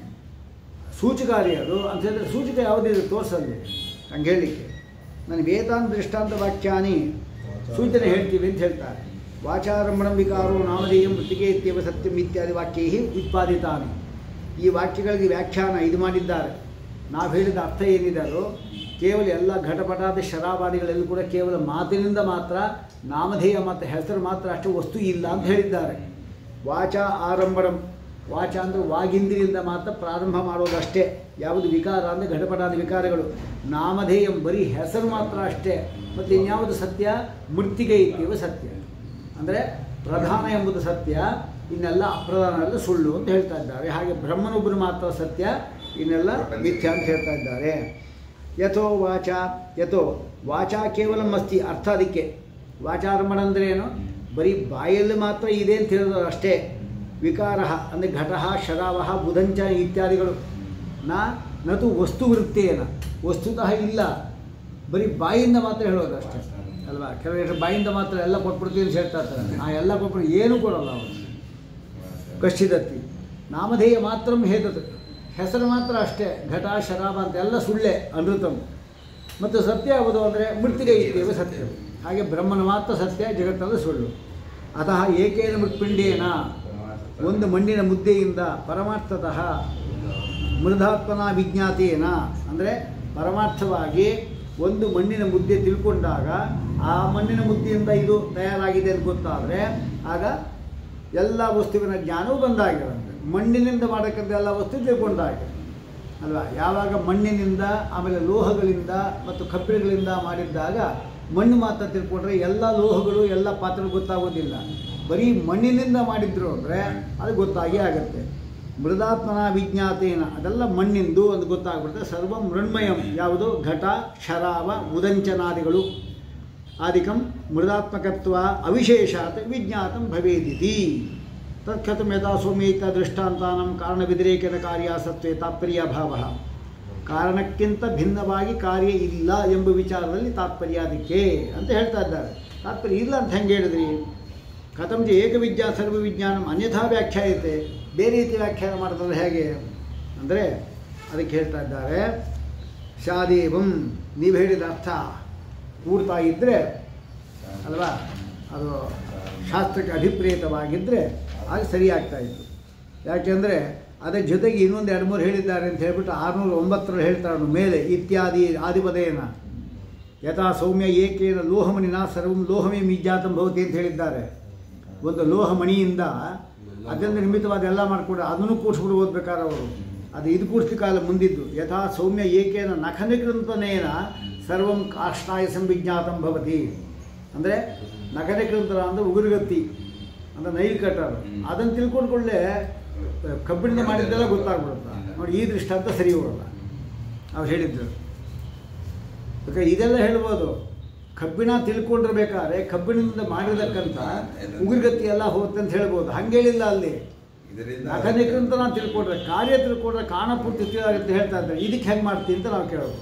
ಸೂಚಕಾರಿ ಅದು ಅಂತ ಹೇಳಿದ್ರೆ ಸೂಚಕ ಯಾವುದಿದೆ ತೋರಿಸಲ್ಲಿ ಹಂಗೆ ಹೇಳಲಿಕ್ಕೆ ನಾನು ವೇದಾಂತ ದೃಷ್ಟಾಂತ ವಾಕ್ಯಾನಿ ಸೂಚನೆ ಹೇಳ್ತೀವಿ ಅಂತ ಹೇಳ್ತಾರೆ ವಾಚಾರಂಭಣ ವಿಕಾರೋ ನಾಮಧೇಯಂ ಮೃತಿಕೆ ಇತ್ಯವ ಸತ್ಯಂ ಇತ್ಯಾದಿ ವಾಕ್ಯೈ ಉತ್ಪಾದಿತಾನೆ ಈ ವಾಕ್ಯಗಳಿಗೆ ವ್ಯಾಖ್ಯಾನ ಇದು ಮಾಡಿದ್ದಾರೆ ನಾವು ಹೇಳಿದ ಅರ್ಥ ಏನಿದೆಯೋ ಕೇವಲ ಎಲ್ಲ ಘಟಪಟಾದ ಶರಾವಾದಿಗಳೆಲ್ಲೂ ಕೂಡ ಕೇವಲ ಮಾತಿನಿಂದ ಮಾತ್ರ ನಾಮಧೇಯ ಮತ್ತು ಹೆಸರು ಮಾತ್ರ ಅಷ್ಟು ವಸ್ತು ಇಲ್ಲ ಅಂತ ಹೇಳಿದ್ದಾರೆ ವಾಚ ಆರಂಭಣಂ ವಾಚ ಅಂದರೆ ವಾಗಿಂದ್ರಿಯಿಂದ ಮಾತ್ರ ಪ್ರಾರಂಭ ಮಾಡೋದಷ್ಟೇ ಯಾವುದು ವಿಕಾರ ಅಂದರೆ ಘಟಪಟಾದ ವಿಕಾರಗಳು ನಾಮಧೇಯಂ ಬರೀ ಹೆಸರು ಮಾತ್ರ ಅಷ್ಟೇ ಮತ್ತು ಇನ್ಯಾವುದು ಸತ್ಯ ಮೃತ್ತಿಗೆ ಇತ್ತೀವ ಸತ್ಯ ಅಂದರೆ ಪ್ರಧಾನ ಎಂಬುದು ಸತ್ಯ ಇನ್ನೆಲ್ಲ ಅಪ್ರಧಾನ ಎಲ್ಲ ಸುಳ್ಳು ಅಂತ ಹೇಳ್ತಾ ಇದ್ದಾರೆ ಹಾಗೆ ಬ್ರಹ್ಮನೊಬ್ಬರು ಮಾತ್ರ ಸತ್ಯ ಇನ್ನೆಲ್ಲ ಮಿಥ್ಯ ಅಂತ ಹೇಳ್ತಾ ಇದ್ದಾರೆ ಯಥೋ ವಾಚ ಯಥೋ ವಾಚ ಕೇವಲ ಅಸ್ತಿ ಅರ್ಥ ಅದಕ್ಕೆ ವಾಚಾರಂಭಣ ಅಂದರೆ ಏನು ಬರೀ ಬಾಯಲ್ಲಿ ಮಾತ್ರ ಇದೆ ಅಂತ ಹೇಳೋದು ಅಷ್ಟೇ ವಿಕಾರ ಅಂದರೆ ಘಟಃ ಶರಾವಹ ಬುಧಂಚ ಇತ್ಯಾದಿಗಳು ನಾ ನತು ವಸ್ತು ವೃತ್ತೇನ ವಸ್ತುತಃ ಇಲ್ಲ ಬರೀ ಬಾಯಿಂದ ಮಾತ್ರ ಹೇಳೋದು ಅಷ್ಟೇ ಅಲ್ವಾ ಕೆಲವರು ಬಾಯಿಂದ ಮಾತ್ರ ಎಲ್ಲ ಕೊಟ್ಬಿಡ್ತೀವಿ ಅಂತ ಹೇಳ್ತಾ ಇರ್ತಾರೆ ಆ ಎಲ್ಲ ಕೊಟ್ಬಿಟ್ಟು ಏನೂ ಕೊಡಲ್ಲ ಅವರು ಕಷ್ಟಿದತ್ತಿ ನಾಮಧೇಯ ಮಾತ್ರ ಹೇತದು ಹೆಸರು ಮಾತ್ರ ಅಷ್ಟೇ ಘಟ ಶರಾಬ ಅಂತ ಎಲ್ಲ ಸುಳ್ಳೆ ಅನೃತಂ ಮತ್ತು ಸತ್ಯ ಯಾವುದು ಅಂದರೆ ಮೃತಿಗೆ ಇದ್ದೇವೆ ಸತ್ಯ ಹಾಗೆ ಬ್ರಹ್ಮನ ಮಾತ್ರ ಸತ್ಯ ಜಗತ್ತಲ್ಲ ಸುಳ್ಳು ಅತಃ ಏಕೇನ ಮೃತ್ಪಿಂಡೇನ ಒಂದು ಮಣ್ಣಿನ ಮುದ್ದೆಯಿಂದ ಪರಮಾರ್ಥತಃ ಮೃದಾತ್ಮನ ವಿಜ್ಞಾತೇನ ಅಂದರೆ ಪರಮಾರ್ಥವಾಗಿ ಒಂದು ಮಣ್ಣಿನ ಮುದ್ದೆ ತಿಳ್ಕೊಂಡಾಗ ಆ ಮಣ್ಣಿನ ಮುದ್ದೆಯಿಂದ ಇದು ತಯಾರಾಗಿದೆ ಅಂತ ಗೊತ್ತಾದರೆ ಆಗ ಎಲ್ಲ ವಸ್ತುವಿನ ಜ್ಞಾನವೂ ಬಂದಾಗಿರುತ್ತೆ ಮಣ್ಣಿನಿಂದ ಮಾಡಕ್ಕಂಥ ಎಲ್ಲ ವಸ್ತು ತಿಳ್ಕೊಂಡಾಗೆ ಅಲ್ವಾ ಯಾವಾಗ ಮಣ್ಣಿನಿಂದ ಆಮೇಲೆ ಲೋಹಗಳಿಂದ ಮತ್ತು ಕಬ್ಬಿಣಗಳಿಂದ ಮಾಡಿದ್ದಾಗ ಮಣ್ಣು ಮಾತ್ರ ತಿಳ್ಕೊಂಡ್ರೆ ಎಲ್ಲ ಲೋಹಗಳು ಎಲ್ಲ ಪಾತ್ರಗಳು ಗೊತ್ತಾಗೋದಿಲ್ಲ ಬರೀ ಮಣ್ಣಿನಿಂದ ಮಾಡಿದ್ರು ಅಂದರೆ ಅದು ಗೊತ್ತಾಗಿ ಆಗುತ್ತೆ ಮೃದಾತ್ಮನ ವಿಜ್ಞಾತೇನ ಅದೆಲ್ಲ ಮಣ್ಣಿಂದು ಒಂದು ಗೊತ್ತಾಗ್ಬಿಡುತ್ತೆ ಸರ್ವ ಮೃಣ್ಮಯಂ ಯಾವುದು ಘಟ ಶರಾವ ಉದಂಚನಾದಿಗಳು ಆದಿಕಂ ಮೃದಾತ್ಮಕತ್ವ ಅವಿಶೇಷಾತ್ ವಿಜ್ಞಾತಂ ಭವೇದಿತಿ ತತ್ಕಥಂ ಯಥಾ ಸೌಮ್ಯೈಕ ದೃಷ್ಟಾಂತಾನಂ ಕಾರಣವ್ಯತಿರೇಕದ ಕಾರ್ಯಾಸತ್ವೇ ತಾತ್ಪರ್ಯಾಭಾವ ಕಾರಣಕ್ಕಿಂತ ಭಿನ್ನವಾಗಿ ಕಾರ್ಯ ಇಲ್ಲ ಎಂಬ ವಿಚಾರದಲ್ಲಿ ತಾತ್ಪರ್ಯ ಅದಕ್ಕೆ ಅಂತ ಹೇಳ್ತಾ ಇದ್ದಾರೆ ತಾತ್ಪರ್ಯ ಇಲ್ಲ ಅಂತ ಹೆಂಗೆ ಹೇಳಿದ್ರಿ ಕಥಂ ಚ ಏಕವಿದ್ಯಾ ಸರ್ವವಿಜ್ಞಾನಂ ಅನ್ಯಥಾ ವ್ಯಾಖ್ಯಾಯತೆ ಬೇರೆ ರೀತಿ ವ್ಯಾಖ್ಯಾನ ಮಾಡ್ತಾರೆ ಹೇಗೆ ಅಂದರೆ ಅದಕ್ಕೆ ಹೇಳ್ತಾ ಇದ್ದಾರೆ ಶಾದೇವಂ ನೀವು ಹೇಳಿದ ಅರ್ಥ ಕೂಡ್ತಾ ಇದ್ದರೆ ಅಲ್ವಾ ಅದು ಶಾಸ್ತ್ರಕ್ಕೆ ಅಭಿಪ್ರೇತವಾಗಿದ್ದರೆ ಆಗ ಸರಿಯಾಗ್ತಾ ಇತ್ತು ಯಾಕೆಂದರೆ ಅದರ ಜೊತೆಗೆ ಇನ್ನೊಂದು ಎರಡು ಮೂರು ಹೇಳಿದ್ದಾರೆ ಅಂತ ಹೇಳ್ಬಿಟ್ಟು ಆರುನೂರ ಒಂಬತ್ತರಲ್ಲಿ ಹೇಳ್ತಾರೆ ಮೇಲೆ ಇತ್ಯಾದಿ ಆದಿಪದೇನ ಯಥಾ ಸೌಮ್ಯ ಏಕೇನ ಲೋಹಮಣಿನ ಸರ್ವಂ ಲೋಹಮೇ ಮೀಜಾತಂ ಭವತಿ ಅಂತ ಹೇಳಿದ್ದಾರೆ ಒಂದು ಲೋಹಮಣಿಯಿಂದ ಅದರಿಂದ ನಿರ್ಮಿತವಾದ ಎಲ್ಲ ಮಾಡಿಕೊಂಡು ಅದನ್ನು ಕೂಡಿಸ್ಬಿಟ್ಟು ಓದ್ಬೇಕಾದ್ರೆ ಅವರು ಅದು ಇದು ಕೂಡಿಸ್ಲಿಕ್ಕಾಗಲ್ಲ ಮುಂದಿದ್ದು ಯಥಾ ಸೌಮ್ಯ ಏಕೇನ ನಖನಿಕೃಂತನೇನ ಸರ್ವಂ ಕಾಷ್ಟಾಯ ಸಂವಿಜ್ಞಾತಂ ಭವತಿ ಅಂದರೆ ನಖನಿಕೃಂತರ ಅಂದರೆ ಉಗುರುಗತ್ತಿ ಅಂದರೆ ನೈಲ್ ಕಟ್ಟರ್ ಅದನ್ನು ತಿಳ್ಕೊಂಡ್ಕೊಳ್ಳೆ ಕಬ್ಬಿಣದ ಮಾಡಿದ್ದೆಲ್ಲ ಗೊತ್ತಾಗ್ಬಿಡುತ್ತೆ ನೋಡಿ ಈ ದೃಷ್ಟಾಂತ ಸರಿ ಹೋಗಲ್ಲ ಅವ್ರು ಹೇಳಿದ್ರು ಯಾಕೆ ಇದೆಲ್ಲ ಹೇಳ್ಬೋದು ಕಬ್ಬಿಣ ತಿಳ್ಕೊಂಡಿರ್ಬೇಕಾದ್ರೆ ಕಬ್ಬಿಣದಿಂದ ಮಾಡಿರತಕ್ಕಂಥ ಉಗುರುಗತ್ತಿ ಎಲ್ಲ ಹೋಗುತ್ತೆ ಅಂತ ಹೇಳ್ಬೋದು ಹಂಗೆ ಹೇಳಿಲ್ಲ ಅಲ್ಲಿ ಇದರಿಂದ ನಖನಿಕೃಂತ ನಾವು ತಿಳ್ಕೊಂಡ್ರೆ ಕಾರ್ಯ ತಿಳ್ಕೊಂಡ್ರೆ ಕಾಣಪೂರ್ತಿ ತಿಳಿಯಾಗುತ್ತೆ ಹೇಳ್ತಾ ಇದ್ದಾರೆ ಇದಕ್ಕೆ ಹೆಂಗೆ ಮಾಡ್ತೀವಿ ಅಂತ ನಾವು ಕೇಳೋದು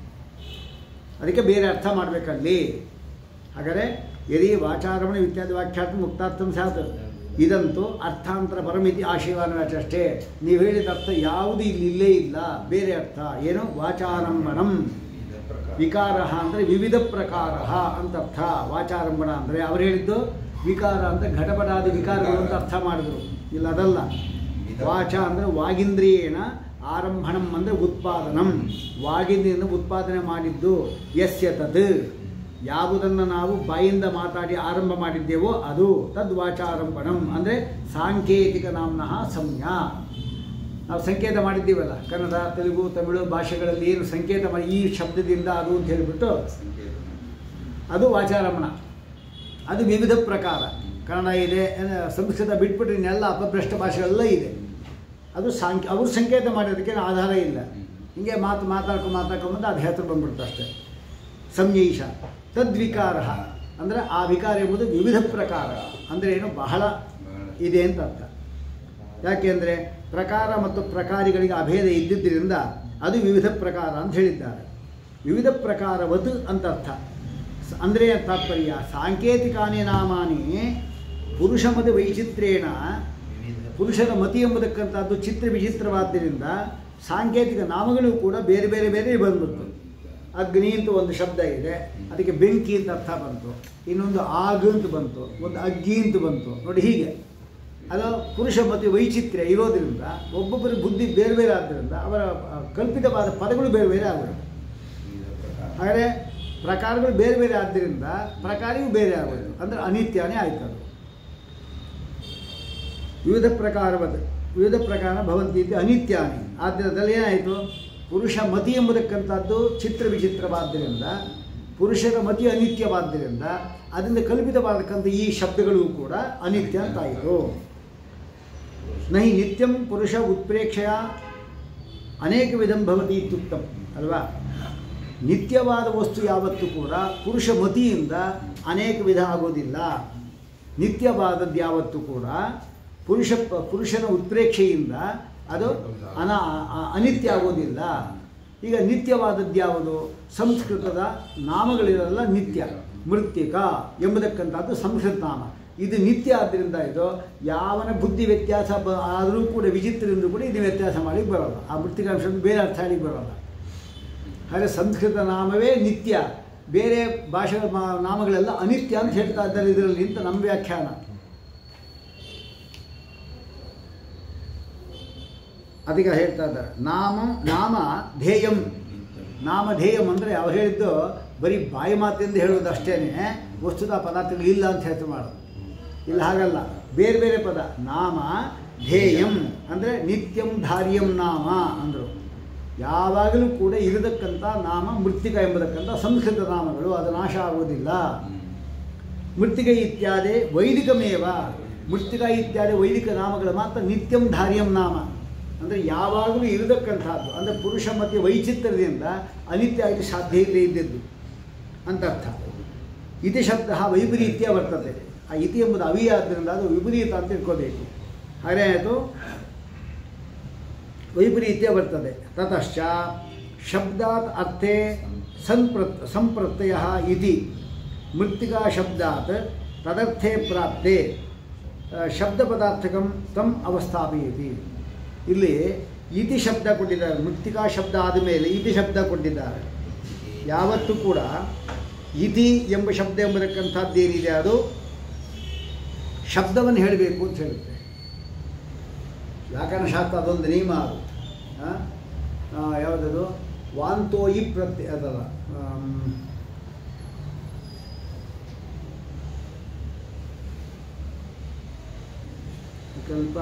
ಅದಕ್ಕೆ ಬೇರೆ ಅರ್ಥ ಮಾಡಬೇಕಲ್ಲಿ ಹಾಗಾದರೆ ಯದಿ ವಾಚಾರಮಣ ಇತ್ಯಾದಿ ವಾಕ್ಯಾರ್ಥ ಮುಕ್ತಾರ್ಥಂ ಸ್ಯಾತ್ ಇದಂತೂ ಅರ್ಥಾಂತರ ಪರಮಿತಿ ಆಶೀರ್ವಾದ ಅಷ್ಟೇ ನೀವು ಹೇಳಿದ ಅರ್ಥ ಯಾವುದು ಇಲ್ಲಿ ಇಲ್ಲೇ ಇಲ್ಲ ಬೇರೆ ಅರ್ಥ ಏನು ವಾಚಾರಂಭಣಂ ಇದರ ಪ್ರಕಾರ ವಿಕಾರ ಅಂದರೆ ವಿವಿಧ ಪ್ರಕಾರ ಅಂತ ಅರ್ಥ ವಾಚಾರಂಭಣ ಅಂದರೆ ಅವ್ರು ಹೇಳಿದ್ದು ವಿಕಾರ ಅಂದರೆ ಘಟಪಟಾದಿ ವಿಕಾರಗಳು ಅಂತ ಅರ್ಥ ಮಾಡಿದ್ರು ಇಲ್ಲ ಅದಲ್ಲ ವಾಚ ಅಂದರೆ ವಾಗಿಂದ್ರಿಯೇನ ಆರಂಭಣಂ ಅಂದರೆ ಉತ್ಪಾದನಂ ವಾಗಿಂದ್ರಿಯಿಂದ ಉತ್ಪಾದನೆ ಮಾಡಿದ್ದು ಯಸ್ಯ ತದ್ ಯಾವುದನ್ನು ನಾವು ಬಾಯಿಂದ ಮಾತಾಡಿ ಆರಂಭ ಮಾಡಿದ್ದೇವೋ ಅದು ತದ್ ವಾಚಾರಂಭಣಂ ಅಂದರೆ ಸಾಂಕೇತಿಕ ನಾಮ್ನಃ ಸಂಜ್ಞಾ ನಾವು ಸಂಕೇತ ಮಾಡಿದ್ದೀವಲ್ಲ ಕನ್ನಡ ತೆಲುಗು ತಮಿಳು ಭಾಷೆಗಳಲ್ಲಿ ಏನು ಸಂಕೇತ ಮಾಡಿ ಈ ಶಬ್ದದಿಂದ ಅದು ಅಂತ ಹೇಳಿಬಿಟ್ಟು ಸಂಕೇತ ಅದು ವಾಚಾರಮಣ ಅದು ವಿವಿಧ ಪ್ರಕಾರ ಕನ್ನಡ ಇದೆ ಏನ- ಸಂಸ್ಕೃತ ಬಿಟ್ಬಿಟ್ರೆ ಇನ್ನೆಲ್ಲ ಅಪಭ್ರಷ್ಟ ಭಾಷೆಗಳೆಲ್ಲ ಇದೆ ಅದು ಸಾಂಕ್ ಅವರು ಸಂಕೇತ ಮಾಡಿರೋದಕ್ಕೆ ಏನು ಆಧಾರ ಇಲ್ಲ ಹಿಂಗೆ ಮಾತು ಮಾತಾಡ್ಕೊಂಡು ಮಾತಾಡ್ಕೊಂಬಂದು ಅದು ಹೆಸರು ಬಂದ್ಬಿಡುತ್ತೆ ಅಷ್ಟೇ ಸಂಯೈಷ ತದ್ವಿಕಾರ ಅಂದರೆ ಆ ವಿಕಾರ ಎಂಬುದು ವಿವಿಧ ಪ್ರಕಾರ ಅಂದರೆ ಏನು ಬಹಳ ಇದೆ ಅಂತ ಅರ್ಥ ಯಾಕೆಂದರೆ ಪ್ರಕಾರ ಮತ್ತು ಪ್ರಕಾರಿಗಳಿಗೆ ಅಭೇದ ಇದ್ದಿದ್ದರಿಂದ ಅದು ವಿವಿಧ ಪ್ರಕಾರ ಅಂತ ಹೇಳಿದ್ದಾರೆ ವಿವಿಧ ಪ್ರಕಾರವತ್ ಅಂತ ಅರ್ಥ ಸ- ಅಂದರೆ ತಾತ್ಪರ್ಯ ಸಾಂಕೇತಿಕಾನಿ ನಾಮಾನಿ ಪುರುಷ ಮದ ವೈಚಿತ್ರ್ಯೇಣ ಪುರುಷರ ಮತಿ ಎಂಬುದಕ್ಕಂಥದ್ದು ಚಿತ್ರ ವಿಚಿತ್ರವಾದ್ದರಿಂದ ಸಾಂಕೇತಿಕ ನಾಮಗಳು ಕೂಡ ಬೇರೆ ಬೇರೆ ಬೇರೆ ಬಂದ್ಬಿಡ್ತು ಅಗ್ನಿ ಅಂತ ಒಂದು ಶಬ್ದ ಇದೆ ಅದಕ್ಕೆ ಬೆಂಕಿ ಅಂತ ಅರ್ಥ ಬಂತು ಇನ್ನೊಂದು ಆಗ್ ಅಂತ ಬಂತು ಒಂದು ಅಗ್ಗಿ ಅಂತ ಬಂತು ನೋಡಿ ಹೀಗೆ ಅದು ಪುರುಷ ಮತ್ತು ವೈಚಿತ್ರ್ಯ ಇರೋದ್ರಿಂದ ಒಬ್ಬೊಬ್ಬರ ಬುದ್ಧಿ ಬೇರೆ ಬೇರೆ ಆದ್ದರಿಂದ ಅವರ ಆ, ಕಲ್ಪಿತವಾದ ಪದಗಳು ಬೇರೆ ಬೇರೆ ಆಗೋದು ಇದರ ಪ್ರಕಾರ ಹಾಗಾದರೆ ಪ್ರಕಾರಗಳು ಬೇರೆ ಬೇರೆ ಆದ್ದರಿಂದ ಪ್ರಕಾರವೂ ಬೇರೆ ಆಗೋದು ಅಂದರೆ ಅನಿತ್ಯನೇ ಆಯ್ತು ಅದು ವಿವಿಧ ಪ್ರಕಾರವದ ವಿವಿಧ ಪ್ರಕಾರ ಭವಂತಿ ಇದು ಅನಿತ್ಯಾನಿ ಆದ್ದರಿಂದ ಏನಾಯಿತು ಪುರುಷ ಮತಿ ಎಂಬುದಕ್ಕಂಥದ್ದು ಚಿತ್ರ ವಿಚಿತ್ರವಾದ್ದರಿಂದ ಪುರುಷರ ಮತಿ ಅನಿತ್ಯವಾದ್ದರಿಂದ ಅದರಿಂದ ಕಲ್ಪಿತವಾದಕ್ಕಂಥ ಈ ಶಬ್ದಗಳು ಕೂಡ ಅನಿತ್ಯ ಅಂತಾಯಿತು ನಹಿ ನಿತ್ಯಂ ಪುರುಷ ಉತ್ಪ್ರೇಕ್ಷೆಯ ಅನೇಕ ವಿಧಂ ಭವತಿ ಇತ್ಯುಕ್ತಂ ಅಲ್ವಾ ನಿತ್ಯವಾದ ವಸ್ತು ಯಾವತ್ತೂ ಕೂಡ ಪುರುಷ ಮತಿಯಿಂದ ಅನೇಕ ವಿಧ ಆಗೋದಿಲ್ಲ ನಿತ್ಯವಾದದ್ದು ಯಾವತ್ತೂ ಕೂಡ ಪುರುಷ ಪುರುಷನ ಉತ್ಪ್ರೇಕ್ಷೆಯಿಂದ ಅದು ಅನ ಅ- ಅನಿತ್ಯ ಆಗೋದಿಲ್ಲ ಈಗ ನಿತ್ಯವಾದದ್ದು ಯಾವುದು ಸಂಸ್ಕೃತದ ನಾಮಗಳಿರಲ್ಲ ನಿತ್ಯ ಮೃತ್ತಿಕ ಎಂಬುದಕ್ಕಂಥದ್ದು ಸಂಸ್ಕೃತ ನಾಮ ಇದು ನಿತ್ಯ ಆದ್ದರಿಂದ ಇದು ಯಾವನ ಬುದ್ಧಿ ವ್ಯತ್ಯಾಸ ಬ ಆದರೂ ಕೂಡ ವಿಚಿತ್ರದಿಂದ ಕೂಡ ಇದು ವ್ಯತ್ಯಾಸ ಮಾಡಲಿಕ್ಕೆ ಬರೋಲ್ಲ ಆ ಮೃತ್ತಿಕಾಂಶ ಬೇರೆ ಅರ್ಥ ಮಾಡಲಿಕ್ಕೆ ಬರೋಲ್ಲ ಹಾಗೆ ಸಂಸ್ಕೃತ ನಾಮವೇ ನಿತ್ಯ ಬೇರೆ ಭಾಷೆ ಮಾ- ನಾಮಗಳೆಲ್ಲ ಅನಿತ್ಯ ಅಂತ ಹೇಳ್ತಾ ಇದ್ದಾರೆ ಇದರಲ್ಲಿ ಅಂತ ನಮ್ಮ ವ್ಯಾಖ್ಯಾನ ಅದಕ್ಕೆ ಹೇಳ್ತಾ ಇದ್ದಾರೆ ನಾಮ ನಾಮ ಧ್ಯೇಯಂ ನಾಮಧೇಯಂ ಅಂದರೆ ಅವ್ರು ಹೇಳಿದ್ದು ಬರೀ ಬಾಯಿ ಮಾತಿಂದ ಹೇಳೋದು ಅಷ್ಟೇ ವಸ್ತುತ ಪದಾರ್ಥಗಳು ಇಲ್ಲ ಅಂತ ಹೇಳ್ತಾ ಮಾಡೋದು ಇಲ್ಲ ಹಾಗಲ್ಲ ಬೇರೆ ಬೇರೆ ಪದ ನಾಮ ಧ್ಯೇಯಂ ಅಂದರೆ ನಿತ್ಯಂ ಧಾರ್ಯಂ ನಾಮ ಅಂದರು ಯಾವಾಗಲೂ ಕೂಡ ಇರತಕ್ಕಂಥ ನಾಮ ಮೃತ್ತಿಕ ಎಂಬತಕ್ಕಂಥ ಸಂಸ್ಕೃತ ನಾಮಗಳು ಅದು ನಾಶ ಆಗುವುದಿಲ್ಲ ಮೃತ್ತಿಕ ಇತ್ಯಾದಿ ವೈದಿಕಮೇವ ಮೃತ್ತಿಕ ಇತ್ಯಾದಿ ವೈದಿಕ ನಾಮಗಳು ಮಾತ್ರ ನಿತ್ಯಂ ಧಾರ್ಯಂ ನಾಮ ಅಂದರೆ ಯಾವಾಗಲೂ ಇರತಕ್ಕಂಥದ್ದು ಅಂದರೆ ಪುರುಷ ಮತ್ತು ವೈಚಿತ್ರ್ಯದಿಂದ ಅನಿತ್ಯ ಆಗಿ ಸಾಧ್ಯ ಇಲ್ಲೇ ಇದ್ದದ್ದು ಅಂತ ಅರ್ಥ ಇತಿ ಶಬ್ದ ವೈಪರೀತ್ಯ ಬರ್ತದೆ ಆ ಇತಿ ಎಂಬುದು ಅವಿ ಆದ್ದರಿಂದ ಅದು ವಿಪರೀತ ಅಂತ ತಿಳ್ಕೋಬೇಕು ಹಾಗೆ ಆಯಿತು ವೈಪರೀತ್ಯ ಬರ್ತದೆ ತತಶ್ಚ ಶಬ್ದಾತ್ ಅರ್ಥೆ ಸಂಪ್ರತ್ ಸಂಪ್ರತ್ಯಯ ಇತಿ ಮೃತ್ತಿಕಾ ಶಬ್ದಾತ್ ತದರ್ಥೆ ಪ್ರಾಪ್ತೆ ಆ, ಶಬ್ದ ಪದಾರ್ಥಕಂ ತಮ್ ಅವಸ್ಥಾಪಯತಿ ಇಲ್ಲಿ ಇತಿ ಶಬ್ದ ಕೊಟ್ಟಿದ್ದಾರೆ ಮೃತ್ತಿಕಾ ಶಬ್ದ ಆದಮೇಲೆ ಇತಿ ಶಬ್ದ ಕೊಟ್ಟಿದ್ದಾರೆ ಯಾವತ್ತೂ ಕೂಡ ಇತಿ ಎಂಬ ಶಬ್ದ ಎಂಬತಕ್ಕಂಥದ್ದು ಏನಿದೆ ಅದು ಶಬ್ದವನ್ನು ಹೇಳಬೇಕು ಅಂತ ಹೇಳುತ್ತೆ ವ್ಯಾಕರಣಶಾಸ್ತ್ರ ಅದೊಂದು ನಿಯಮ ಅದು ಆ? ಆ, ಯಾವುದದು ವಾಂತೋ ಇ ಪ್ರತ್ಯಯ ಅದಲ್ಲ ಆಮ್, ಸ್ವಲ್ಪ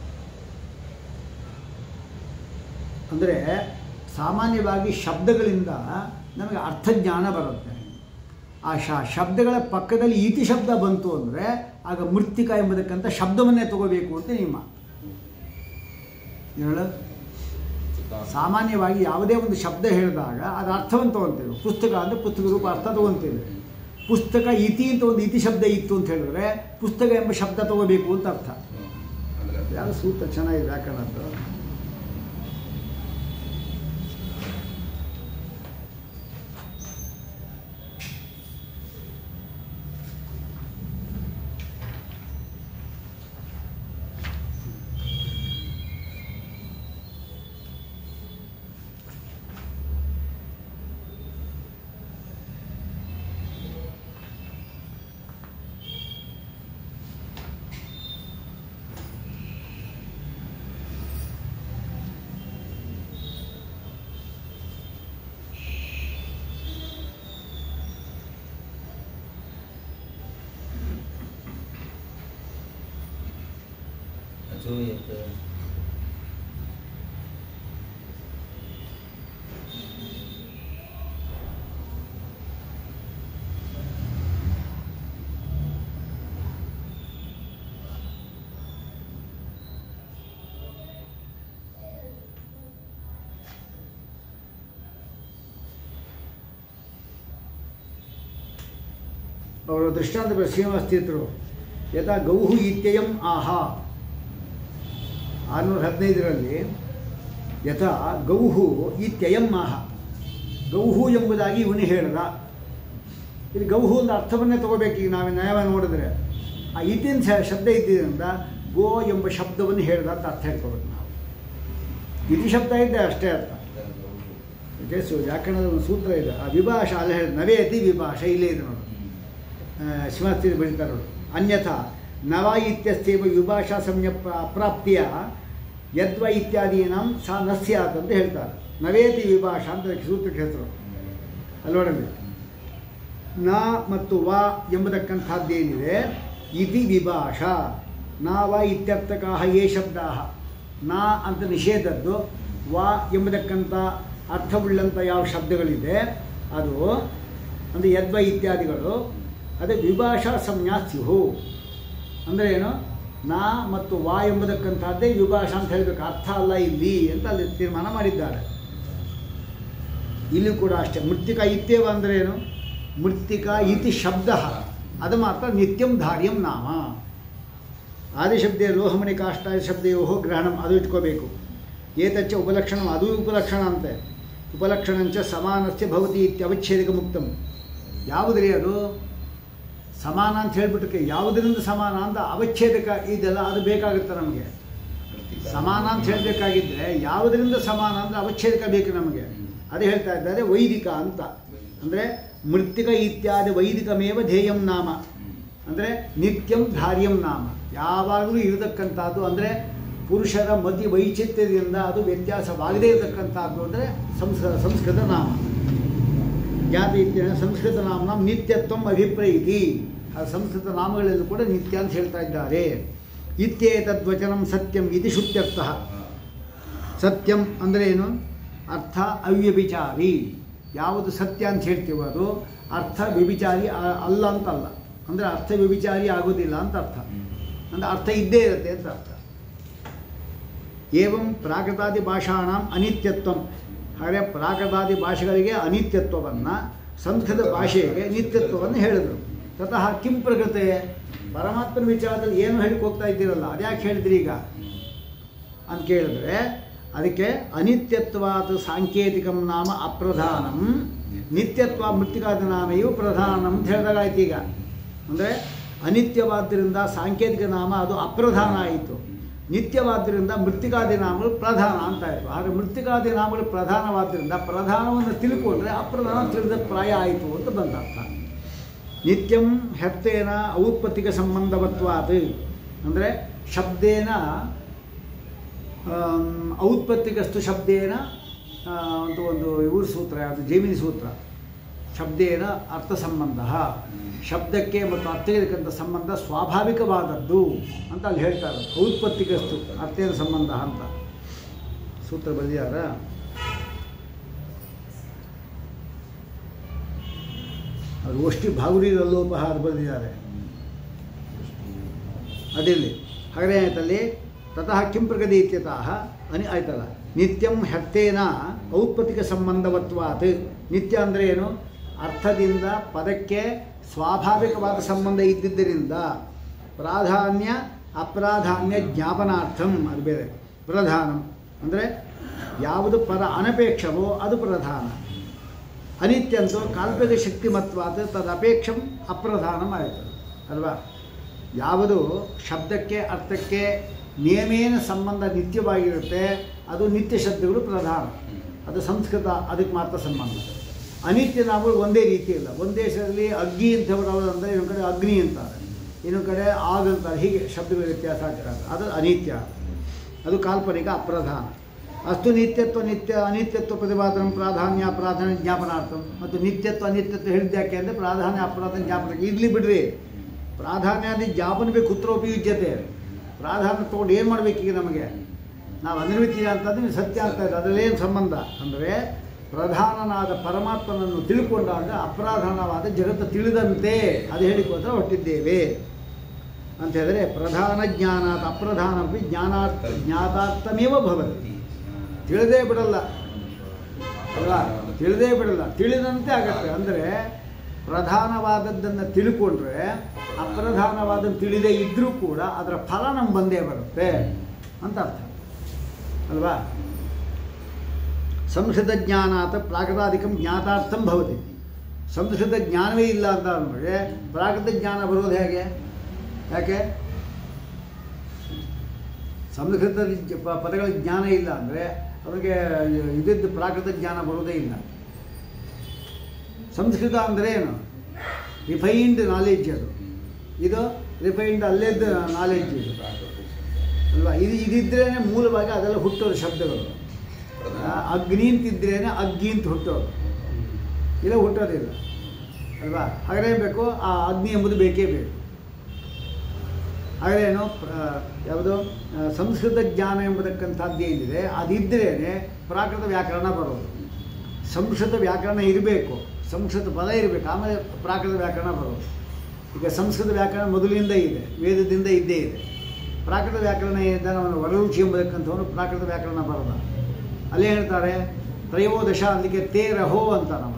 ಅಂದರೆ ಸಾಮಾನ್ಯವಾಗಿ ಶಬ್ದಗಳಿಂದ ನಮಗೆ ಅರ್ಥಜ್ಞಾನ ಬರುತ್ತೆ ಆ ಶ ಶಬ್ದಗಳ ಪಕ್ಕದಲ್ಲಿ ಇತಿ ಶಬ್ದ ಬಂತು ಅಂದರೆ ಆಗ ಮೃತ್ತಿಕ ಎಂಬುದಕ್ಕಂಥ ಶಬ್ದವನ್ನೇ ತಗೋಬೇಕು ಅಂತ ನಿಯಮ ಹೇಳು ಸಾಮಾನ್ಯವಾಗಿ ಯಾವುದೇ ಒಂದು ಶಬ್ದ ಹೇಳಿದಾಗ ಅದು ಅರ್ಥವನ್ನು ತಗೊಳ್ತೇವೆ ಪುಸ್ತಕ ಅಂದರೆ ಪುಸ್ತಕ ರೂಪ ಅರ್ಥ ತಗೊಳ್ತೇವೆ ಪುಸ್ತಕ ಇತಿ ಅಂತ ಒಂದು ಇತಿ ಶಬ್ದ ಇತ್ತು ಅಂತ ಹೇಳಿದ್ರೆ ಪುಸ್ತಕ ಎಂಬ ಶಬ್ದ ತಗೋಬೇಕು ಅಂತ ಅರ್ಥ ಅಂದ್ರೆ ಯಾವ ಸೂತ್ರ ಚೆನ್ನಾಗಿದೆ ವ್ಯಾಕರಣದ್ದು अचूयत् ಅವರು ದೃಷ್ಟಾಂತ ಬ- ಶ್ರೀನಿವಾಸ ತೀರ್ಥರು ಯಥಾ ಗೌಹು ಇತ್ಯಯಂ ಆಹಾ ಆರುನೂರ ಹದಿನೈದರಲ್ಲಿ ಯಥಾ ಗೌಹು ಇತ್ಯಯಂ ಆಹ ಗೌಹು ಎಂಬುದಾಗಿ ಇವನು ಹೇಳ್ದ ಇಲ್ಲಿ ಗೌಹು ಒಂದು ಅರ್ಥವನ್ನೇ ತಗೋಬೇಕು ಈಗ ನಾವು ನ್ಯಾಯ ನೋಡಿದ್ರೆ ಆ ಇತಿನ ಶ- ಶಬ್ದ ಇದ್ದಿದ್ದರಿಂದ ಗೋ ಎಂಬ ಶಬ್ದವನ್ನು ಹೇಳ್ದ ಅಂತ ಅರ್ಥ ಹೇಳ್ಕೋಬೇಕು ನಾವು ಇತಿ ಶಬ್ದ ಇದ್ದೆ ಅಷ್ಟೇ ಅರ್ಥ ಜೇಸು ವ್ಯಾಕರಣದ ಒಂದು ಸೂತ್ರ ಇದೆ ಆ ವಿಭಾಷ ಅಲ್ಲಿ ಹೇಳಿ ನವೇತಿ ವಿಭಾಷ ಇಲ್ಲೇ ಇದೆ ನೋಡಿ ಶಿವಸ್ತಿ ಬರೀತಾರೆ ನೋಡಿ ಅನ್ಯಥಾ ನವ ಇತ್ಯಸ್ಥೇವ ವಿಭಾಷಾ ಸಂಜ್ಞ ಪ್ರ- ಪ್ರಾಪ್ತಿಯ ಯದ್ವ ಇತ್ಯಾದೀನಾಂ ಸಾ ನ ಸ್ಯಾತ್ ಅಂತ ಹೇಳ್ತಾರೆ ನವೇತಿ ವಿಭಾಷಾ ಅಂತ ಅದಕ್ಕೆ ಸೂತ್ರಕ್ಕೆ ಹೆಸರು ಅಲ್ಲಿ ನೋಡಲಿ ನ ಮತ್ತು ವ ಎಂಬತಕ್ಕಂಥದ್ದೇನಿದೆ ಇತಿ ವಿಭಾಷ ನ ವ ಇತ್ಯರ್ಥಕಾಹ ಯೇ ಶಬ್ದಾ ನ ಅಂತ ನಿಷೇಧದ್ದು ವ ಎಂಬತಕ್ಕಂಥ ಅರ್ಥವುಳ್ಳಂಥ ಯಾವ ಶಬ್ದಗಳಿದೆ ಅದು ಅಂದರೆ ಯದ್ವ ಇತ್ಯಾದಿಗಳು ಅದೇ ವಿಭಾಷಾ ಸಂಜ್ಞಾ ಸ್ಯುಹು ಅಂದರೆ ಏನು ನಾ ಮತ್ತು ವಾ ಎಂಬುದಕ್ಕಂಥದ್ದೇ ವಿಭಾಷಾ ಅಂತ ಹೇಳಬೇಕು ಅರ್ಥ ಅಲ್ಲ ಇಲ್ಲಿ ಅಂತ ಅಲ್ಲಿ ತೀರ್ಮಾನ ಮಾಡಿದ್ದಾರೆ ಇಲ್ಲಿ ಕೂಡ ಅಷ್ಟೇ ಮೃತ್ತಿಕಾ ಇತ್ಯವ ಅಂದರೆ ಏನು ಮೃತ್ತಿಕಾ ಇತಿ ಶಬ್ದ ಅದು ಮಾತ್ರ ನಿತ್ಯಂ ಧಾರ್ಯಂ ನಾಮ ಆದಿಶಬ್ದೇ ಲೋಹಮಣಿ ಕಾಷ್ಟಾದಿ ಶಬ್ದಯೋ ಗ್ರಹಣಂ ಅದು ಇಟ್ಕೋಬೇಕು ಏತಚ್ಚ ಉಪಲಕ್ಷಣ ಅದು ಉಪಲಕ್ಷಣ ಅಂತೆ ಉಪಲಕ್ಷಣಂಚ ಸಮಾನಸ್ಯ ಭವತಿ ಇತ್ಯವಚ್ಛೇದಕ ಮುಕ್ತಂ ಯಾವುದ್ರಿ ಅದು ಸಮಾನ ಅಂತ ಹೇಳ್ಬಿಟ್ಟಕ್ಕೆ ಯಾವುದರಿಂದ ಸಮಾನ ಅಂತ ಅವಚ್ಛೇದಕ ಇದೆಲ್ಲ ಅದು ಬೇಕಾಗುತ್ತೆ ನಮಗೆ ಸಮಾನ ಅಂತ ಹೇಳಬೇಕಾಗಿದ್ದರೆ ಯಾವುದರಿಂದ ಸಮಾನ ಅಂದರೆ ಅವಚ್ಛೇದಕ ಬೇಕು ನಮಗೆ ಅದೇ ಹೇಳ್ತಾ ಇದ್ದಾರೆ ವೈದಿಕ ಅಂತ ಅಂದರೆ ಮೃತ್ತಿಕ ಇತ್ಯಾದಿ ವೈದಿಕಮೇವ ಧ್ಯೇಯಂ ನಾಮ ಅಂದರೆ ನಿತ್ಯಂ ಧಾರ್ಯಂ ನಾಮ ಯಾವಾಗಲೂ ಇರತಕ್ಕಂಥದ್ದು ಅಂದರೆ ಪುರುಷರ ಮತಿ ವೈಚಿತ್ರ್ಯದಿಂದ ಅದು ವ್ಯತ್ಯಾಸವಾಗದೇ ಇರತಕ್ಕಂಥದ್ದು ಅಂದರೆ ಸಂಸ್ಕೃತ ಸಂಸ್ಕೃತ ನಾಮ ಜ್ಞಾತ ಇತ್ಯನ ಸಂಸ್ಕೃತ ನಾಮ ನಿತ್ಯತ್ವಂ ಅಭಿಪ್ರೇಯಿತಿ ಆ ಸಂಸ್ಕೃತ ನಾಮಗಳಲ್ಲೂ ಕೂಡ ನಿತ್ಯ ಅಂತ ಹೇಳ್ತಾ ಇದ್ದಾರೆ ಇತ್ಯೇತದ್ವಚನಂ ಸತ್ಯಂ ಇತಿ ಶುತ್ಯರ್ಥ ಸತ್ಯಂ ಅಂದರೆ ಏನು ಅರ್ಥ ಅವ್ಯಭಿಚಾರಿ ಯಾವುದು ಸತ್ಯ ಅಂತ ಹೇಳ್ತೀವೋ ಅದು ಅರ್ಥ ವ್ಯಭಿಚಾರಿ ಆ- ಅಲ್ಲ ಅಂತಲ್ಲ ಅಂದರೆ ಅರ್ಥ ವ್ಯಭಿಚಾರಿ ಆಗೋದಿಲ್ಲ ಅಂತ ಅರ್ಥ ಅಂದರೆ ಅರ್ಥ ಇದ್ದೇ ಇರುತ್ತೆ ಅಂತ ಅರ್ಥ ಏವಂ ಪ್ರಾಕೃತಾದಿ ಭಾಷಾಣಂ ಅನಿತ್ಯತ್ವಂ ಹಾಗೆ ಪ್ರಾಕೃತಾದಿ ಭಾಷೆಗಳಿಗೆ ಅನಿತ್ಯತ್ವವನ್ನು ಸಂಸ್ಕೃತ ಭಾಷೆಗೆ ನಿತ್ಯತ್ವವನ್ನು ಹೇಳಿದರು ತತಃ ಕಿಂ ಪ್ರಕೃತೆ ಪರಮಾತ್ಮನ ವಿಚಾರದಲ್ಲಿ ಏನು ಹೇಳಿಕ್ ಹೋಗ್ತಾ ಇದ್ದೀರಲ್ಲ ಅದ್ಯಾಕೆ ಹೇಳಿದ್ರಿ ಈಗ ಅಂತ ಕೇಳಿದ್ರೆ ಅದಕ್ಕೆ ಅನಿತ್ಯತ್ವಾತ್ ಸಾಂಕೇತಿಕಂ ನಾಮ ಅಪ್ರಧಾನಂ ನಿತ್ಯತ್ವ ಮೃತ್ತಿಕಾದ ನಾಮೆಯು ಪ್ರಧಾನಂ ಅಂತ ಹೇಳಿದಾಗಾಯ್ತು ಈಗ ಅಂದರೆ ಅನಿತ್ಯವಾದ್ದರಿಂದ ಸಾಂಕೇತಿಕ ನಾಮ ಅದು ಅಪ್ರಧಾನ ಆಯಿತು ನಿತ್ಯವಾದ್ದರಿಂದ ಮೃತ್ತಿಕಾದಿ ನಾಮಗಳು ಪ್ರಧಾನ ಅಂತ ಆಯಿತು ಆದರೆ ಮೃತ್ತಿಕಾದಿ ನಾಮಗಳು ಪ್ರಧಾನವಾದ್ದರಿಂದ ಪ್ರಧಾನವನ್ನು ತಿಳ್ಕೊಂಡ್ರೆ ಅಪ್ರಧಾನ ತಿಳಿದ ಪ್ರಾಯ ಆಯಿತು ಅಂತ ಬಂದ ಅರ್ಥ ನಿತ್ಯಂ ಹೆತ್ತೇನ ಔತ್ಪತ್ತಿಕ ಸಂಬಂಧವತ್ವಾತ್ ಅಂದರೆ ಶಬ್ದೇನ ಆಮ್, ಔತ್ಪತ್ತಿಕಸ್ತು ಶಬ್ದೇನ ಆ, ಅಂತ ಒಂದು ಇವ್ರ ಸೂತ್ರ ಯಾವುದು ಜೈಮಿನಿ ಸೂತ್ರ ಶಬ್ದೇನ ಅರ್ಥ ಸಂಬಂಧ ಶಬ್ದಕ್ಕೆ ಮತ್ತು ಅರ್ಥಕ್ಕೆ ಸಂಬಂಧ ಸ್ವಾಭಾವಿಕವಾದದ್ದು ಅಂತ ಅಲ್ಲಿ ಹೇಳ್ತಾರೆ ಔತ್ಪತ್ತಿಕಸ್ತು ಅರ್ಥೇನ ಸಂಬಂಧ ಅಂತ ಸೂತ್ರ ಬರೆದಿದ್ದಾರ ಅದು ಅಷ್ಟಿ ಭಾಗುರಿ ಲೋಪಹ ಅದು ಬರೆದಿದ್ದಾರೆ ಅದಿಲ್ಲಿ ಹಾಗಾದ್ರೆ ಏನಾಯ್ತಲ್ಲಿ ತತಃ ಕಿಂ ಪ್ರಗತಿ ಇತ್ಯತಃ ಅನಿ ಆಯ್ತಲ್ಲ ನಿತ್ಯಂ ಹತ್ತೇನ ಔತ್ಪತ್ತಿಕ ಸಂಬಂಧವತ್ವಾತ್ ನಿತ್ಯ ಅಂದರೆ ಏನು ಅರ್ಥದಿಂದ ಪದಕ್ಕೆ ಸ್ವಾಭಾವಿಕವಾದ ಸಂಬಂಧ ಇದ್ದಿದ್ದರಿಂದ ಪ್ರಾಧಾನ್ಯ ಅಪ್ರಾಧಾನ್ಯ ಜ್ಞಾಪನಾರ್ಥಂ ಅದು ಬೇರೆ ಪ್ರಧಾನಂ ಅಂದರೆ ಯಾವುದು ಪರ ಅನಪೇಕ್ಷವೋ ಅದು ಪ್ರಧಾನ ಅನಿತ್ಯ ಅಂತೂ ಕಾಲ್ಪನಿಕ ಶಕ್ತಿಮತ್ವಾದ ತದಪೇಕ್ಷಂ ಅಪ್ರಧಾನಂ ಆಯಿತು ಅಲ್ವಾ ಯಾವುದು ಶಬ್ದಕ್ಕೆ ಅರ್ಥಕ್ಕೆ ನಿಯಮೇನ ಸಂಬಂಧ ನಿತ್ಯವಾಗಿರುತ್ತೆ ಅದು ನಿತ್ಯ ಶಬ್ದಗಳು ಪ್ರಧಾನ ಅದು ಸಂಸ್ಕೃತ ಅದಕ್ಕೆ ಮಾತ್ರ ಸಂಬಂಧ ಅನಿತ್ಯ ನಾವುಗಳು ಒಂದೇ ರೀತಿ ಇಲ್ಲ ಒಂದು ದೇಶದಲ್ಲಿ ಅಗ್ನಿ ಅಂತ ಬರೋದು ಅಂದರೆ ಇನ್ನೊಂದು ಕಡೆ ಅಗ್ನಿ ಅಂತಾರೆ ಇನ್ನೊಂದು ಕಡೆ ಆಗ ಅಂತಾರೆ ಹೀಗೆ ಶಬ್ದಗಳ ವ್ಯತ್ಯಾಸ ಆಗ್ತಾರೆ ಅದು ಅನಿತ್ಯ ಅದು ಕಾಲ್ಪನಿಕ ಅಪ್ರಧಾನ ಅಸ್ತು ನಿತ್ಯತ್ವ ನಿತ್ಯ ಅನಿತ್ಯತ್ವ ಪ್ರತಿಪಾದನ ಪ್ರಾಧಾನ್ಯ ಪ್ರಾಧಾನ್ಯ ಜ್ಞಾಪನಾರ್ಥಂ ಮತ್ತು ನಿತ್ಯತ್ವ ಅನಿತ್ಯತ್ವ ಹೇಳಿದ್ದು ಯಾಕೆ ಅಂದರೆ ಪ್ರಾಧಾನ್ಯ ಅಪ್ರಾಧಾನ್ಯ ಜ್ಞಾಪನ ಇರಲಿ ಬಿಡ್ರಿ ಪ್ರಾಧಾನ್ಯಾದಿ ಜ್ಞಾಪನವೇ ಕುತ್ರ ಉಪಯುಜ್ಯತೆ ಪ್ರಾಧಾನ್ಯ ತೊಗೊಂಡು ಏನು ಮಾಡಬೇಕೀಗ ನಮಗೆ ನಾವು ಅನಿರ್ವಿತೀಯ ಅಂತಂದ್ರೆ ನೀವು ಸತ್ಯ ಅಂತ ಇದೆ ಅದರಲ್ಲೇನು ಸಂಬಂಧ ಅಂದರೆ ಪ್ರಧಾನನಾದ ಪರಮಾತ್ಮನನ್ನು ತಿಳ್ಕೊಂಡಾಗ ಅಪ್ರಧಾನವಾದ ಜಗತ್ತು ತಿಳಿದಂತೆ ಅದು ಹೇಳಿಕೋತ್ರ ಹೊಟ್ಟಿದ್ದೇವೆ ಅಂತ ಹೇಳಿದ್ರೆ ಪ್ರಧಾನ ಜ್ಞಾನಾತ್ ಅಪ್ರಧಾನಪಿ ಜ್ಞಾನಾರ್ಥ ಜ್ಞಾತಾರ್ಥಮೇವ ಭವತಿ ತಿಳಿದೇ ಬಿಡಲ್ಲ ಅಲ್ವಾ ತಿಳಿದೇ ಬಿಡಲ್ಲ ತಿಳಿದಂತೆ ಆಗತ್ತೆ ಅಂದರೆ ಪ್ರಧಾನವಾದದ್ದನ್ನು ತಿಳ್ಕೊಂಡ್ರೆ ಅಪ್ರಧಾನವಾದದ್ದು ತಿಳಿದೇ ಇದ್ದರೂ ಕೂಡ ಅದರ ಫಲ ನಮ್ಗೆ ಬಂದೇ ಬರುತ್ತೆ ಅಂತ ಅರ್ಥ ಅಲ್ವಾ ಸಂಸ್ಕೃತ ಜ್ಞಾನಾತ್ ಪ್ರಾಕೃತಾಧಿಕಂ ಜ್ಞಾತಾರ್ಥಂ ಭವತಿ ಸಂಸ್ಕೃತ ಜ್ಞಾನವೇ ಇಲ್ಲ ಅಂತ ಅಂದ್ಮೇಲೆ ಪ್ರಾಕೃತ ಜ್ಞಾನ ಬರೋದು ಹೇಗೆ ಯಾಕೆ ಸಂಸ್ಕೃತ ಪ- ಪದಗಳ ಜ್ಞಾನ ಇಲ್ಲ ಅಂದರೆ ಅವನಿಗೆ ಇದಿದ್ದು ಪ್ರಾಕೃತ ಜ್ಞಾನ ಬರೋದೇ ಇಲ್ಲ ಸಂಸ್ಕೃತ ಅಂದರೆ ಏನು ರಿಫೈನ್ಡ್ ನಾಲೆಡ್ಜ್ ಅದು ಇದು ರಿಫೈನ್ಡ್ ಅಲ್ಲೇದ್ದು ನಾಲೆಡ್ಜ್ ಇದು ಅಲ್ವಾ ಇದು ಇದಿದ್ರೇ ಮೂಲವಾಗಿ ಅದೆಲ್ಲ ಹುಟ್ಟೋದು ಶಬ್ದಗಳು ಆ, ಅಗ್ನಿ ಅಂತಿದ್ರೇನೆ ಅಗ್ಗಿ ಅಂತ ಹುಟ್ಟೋದು ಇಲ್ಲ ಹುಟ್ಟೋದಿಲ್ಲ ಅಲ್ವಾ ಹಾಗಾದ್ರೆ ಏನ್ ಬೇಕು ಆ ಅಗ್ನಿ ಎಂಬುದು ಬೇಕೇ ಬೇಕು ಹಾಗೇನು ಯಾವುದು ಆ, ಸಂಸ್ಕೃತ ಜ್ಞಾನ ಎಂಬತಕ್ಕಂಥದ್ದು ಏನಿದೆ ಅದಿದ್ರೇ ಪ್ರಾಕೃತ ವ್ಯಾಕರಣ ಬರೋದು ಸಂಸ್ಕೃತ ವ್ಯಾಕರಣ ಇರಬೇಕು ಸಂಸ್ಕೃತ ಪದ ಇರಬೇಕು ಆಮೇಲೆ ಪ್ರಾಕೃತ ವ್ಯಾಕರಣ ಬರೋದು ಈಗ ಸಂಸ್ಕೃತ ವ್ಯಾಕರಣ ಮೊದಲಿಂದ ಇದೆ ವೇದದಿಂದ ಇದ್ದೇ ಇದೆ ಪ್ರಾಕೃತ ವ್ಯಾಕರಣ ಅವನು ವರರುಚಿ ಎಂಬತಕ್ಕಂಥವನು ಪ್ರಾಕೃತ ವ್ಯಾಕರಣ ಬರದ ಅಲ್ಲೇ ಹೇಳ್ತಾರೆ ತ್ರಯೋದಶ ಅದಕ್ಕೆ ತೇರಹೋ ಅಂತ ಅವನು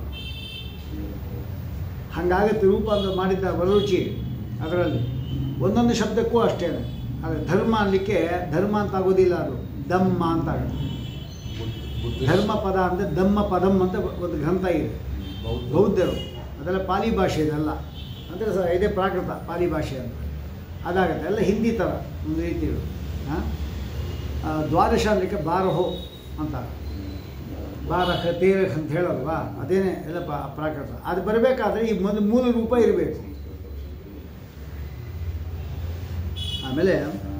ಹಾಗಾಗತ್ತೆ ರೂಪ ಅಂತ ಮಾಡಿದ್ದ ವರರುಚಿ ಅದರಲ್ಲಿ ಒಂದೊಂದು ಶಬ್ದಕ್ಕೂ ಅಷ್ಟೇ ಆದರೆ ಧರ್ಮ ಅನ್ಲಿಕ್ಕೆ ಧರ್ಮ ಅಂತ ಆಗೋದಿಲ್ಲ ಅದು ದಮ್ಮ ಅಂತ ಆಗುತ್ತೆ ಬುದ್ಧಿ ಧರ್ಮ ಪದ ಅಂದರೆ ದಮ್ಮ ಪದಂ ಅಂತ ಒಂದು ಗ್ರಂಥ ಇದೆ ಬೌದ್ಧ ಬೌದ್ಧರು ಅದೆಲ್ಲ ಪಾಲಿ ಭಾಷೆ ಇದೆಲ್ಲ ಅಂದರೆ ಸ ಇದೇ ಪ್ರಾಕೃತ ಪಾಲಿ ಭಾಷೆ ಅಂತ ಅದಾಗುತ್ತೆ ಎಲ್ಲ ಹಿಂದಿ ಥರ ಒಂದು ರೀತಿಗಳು ಹಾಂ ದ್ವಾದಶ ಅನ್ಲಿಕ್ಕೆ ಬಾರಹೋ ಅಂತ ಬಾರಹ ತೇರಹ ಅಂತ ಹೇಳಲ್ವಾ ಅದೇನೇ ಎಲ್ಲ ಪ ಪ್ರಾಕೃತ ಅದು ಬರಬೇಕಾದ್ರೆ ಈ ಒಂದು ಮೂಲ ರೂಪ ಇರಬೇಕು ಆಮೇಲೆ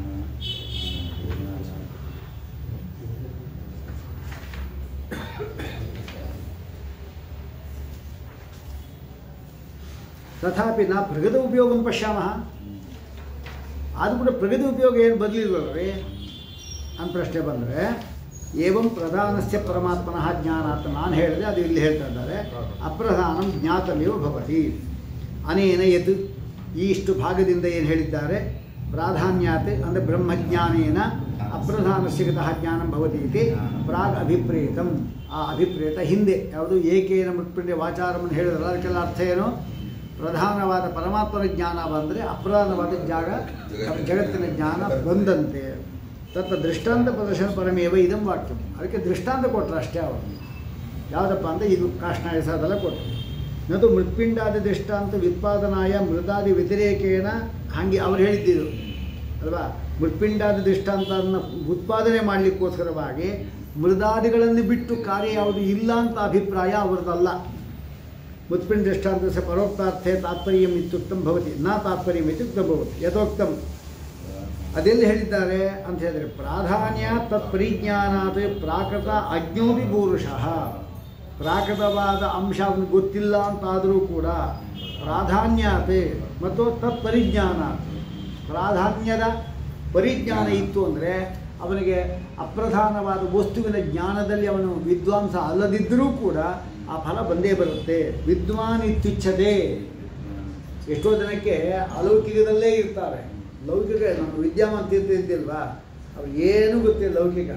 ತಥಾಪಿ ನಾ ಪ್ರಗತ ಉಪಯೋಗಂ ಪಶ್ಯಾಮಃ ಆದರೂ ಕೂಡ ಪ್ರಗತಿ ಉಪಯೋಗ ಏನು ಬದಲಿಲ್ವಲ್ರಿ ಅಂತ ಪ್ರಶ್ನೆ ಬಂದರೆ ಏವಂ ಪ್ರಧಾನಸ್ಯ ಪರಮಾತ್ಮನಃ ಜ್ಞಾನ ಅಂತ ನಾನು ಹೇಳಿದೆ ಅದು ಇಲ್ಲಿ ಹೇಳ್ತಾ ಇದ್ದಾರೆ ಅಪ್ರಧಾನಂ ಜ್ಞಾತಮೇವ ಭವತಿ ಅನೇನ ಯತ್ ಈ ಇಷ್ಟು ಭಾಗದಿಂದ ಏನು ಹೇಳಿದ್ದಾರೆ ಪ್ರಾಧಾನ್ಯಾತ್ ಅಂದರೆ ಬ್ರಹ್ಮಜ್ಞಾನೇನ ಅಪ್ರಧಾನಸ್ಯಗತಃ ಜ್ಞಾನಂ ಭವತಿ ಇತಿ ಪ್ರಾಗ್ ಅಭಿಪ್ರೇತಂ ಆ ಅಭಿಪ್ರೇತ ಹಿಂದೆ ಯಾವುದು ಏಕೇನ ಮೃತ್ಪಿಂಡೆ ವಾಚಾರವನ್ನು ಹೇಳಿದ್ರಲ್ಲ ಅದಕ್ಕೆಲ್ಲ ಅರ್ಥ ಏನು ಪ್ರಧಾನವಾದ ಪರಮಾತ್ಮನ ಜ್ಞಾನ ಬಂದರೆ ಅಪ್ರಧಾನವಾದ ಜಾಗ ಜಗತ್ತಿನ ಜ್ಞಾನ ಬಂದಂತೆ ತತ್ತ ದೃಷ್ಟಾಂತ ಪ್ರದರ್ಶನ ಪರಮೇವ ಇದಂ ವಾಕ್ಯಂ ಅದಕ್ಕೆ ದೃಷ್ಟಾಂತ ಕೊಟ್ಟರು ಅಷ್ಟೇ ಅವರು ಯಾವುದಪ್ಪ ಅಂದರೆ ಇದು ಕಾಷ್ಣಾಯ ಸಾಧಲ ಕೊಟ್ಟರು ನದು ಮೃತ್ಪಿಂಡಾದಿ ದೃಷ್ಟಾಂತ ವ್ಯುತ್ಪಾದನಾಯ ಮೃದಾದಿ ವ್ಯತಿರೇಕೇನ ಹಾಗೆ ಅವ್ರು ಹೇಳಿದ್ದಿರು ಅಲ್ವಾ ಮೃತ್ಪಿಂಡಾದಿ ದೃಷ್ಟಾಂತವನ್ನು ಉತ್ಪಾದನೆ ಮಾಡಲಿಕ್ಕೋಸ್ಕರವಾಗಿ ಮೃದಾದಿಗಳನ್ನು ಬಿಟ್ಟು ಕಾರ್ಯ ಯಾವುದು ಇಲ್ಲ ಅಂತ ಅಭಿಪ್ರಾಯ ಅವರದಲ್ಲ ಮುತ್ಪಿಂಡ ದೃಷ್ಟಾಂತಸ್ಯ ಪರೋಕ್ತಾರ್ಥೆ ತಾತ್ಪರ್ಯಂ ಇತ್ಯುಕ್ತಂ ಭವತಿ ನ ತಾತ್ಪರ್ಯಂ ಇತ್ಯುಕ್ತಂ ಭವತಿ ಯಥೋಕ್ತಂ ಅದೆಲ್ಲಿ ಹೇಳಿದ್ದಾರೆ ಅಂತ ಹೇಳಿದ್ರೆ ಪ್ರಾಧಾನ್ಯ ತತ್ಪರಿಜ್ಞಾನಾತ್ ಪ್ರಾಕೃತ ಅಜ್ಞೋಪಿ ಪೂರುಷಃ ಪ್ರಾಕೃತವಾದ ಅಂಶ ಅವನಿಗೆ ಗೊತ್ತಿಲ್ಲ ಅಂತಾದರೂ ಕೂಡ ಪ್ರಾಧಾನ್ಯತೆ ಮತ್ತು ತತ್ಪರಿಜ್ಞಾನ ಪ್ರಾಧಾನ್ಯದ ಪರಿಜ್ಞಾನ ಇತ್ತು ಅಂದರೆ ಅವನಿಗೆ ಅಪ್ರಧಾನವಾದ ವಸ್ತುವಿನ ಜ್ಞಾನದಲ್ಲಿ ಅವನು ವಿದ್ವಾಂಸ ಅಲ್ಲದಿದ್ದರೂ ಕೂಡ ಆ ಫಲ ಬಂದೇ ಬರುತ್ತೆ ವಿದ್ವಾನ್ ಇತ್ಯುಚ್ಛತೆ ಎಷ್ಟೋ ಜನಕ್ಕೆ ಅಲೌಕಿಕದಲ್ಲೇ ಇರ್ತಾರೆ ಲೌಕಿಕ ನಮ್ಮ ವಿದ್ಯಾವಂತ ಇರ್ತಿದ್ದಿಲ್ವಾ ಅವ್ರು ಏನೂ ಗೊತ್ತಿಲ್ಲ ಲೌಕಿಕ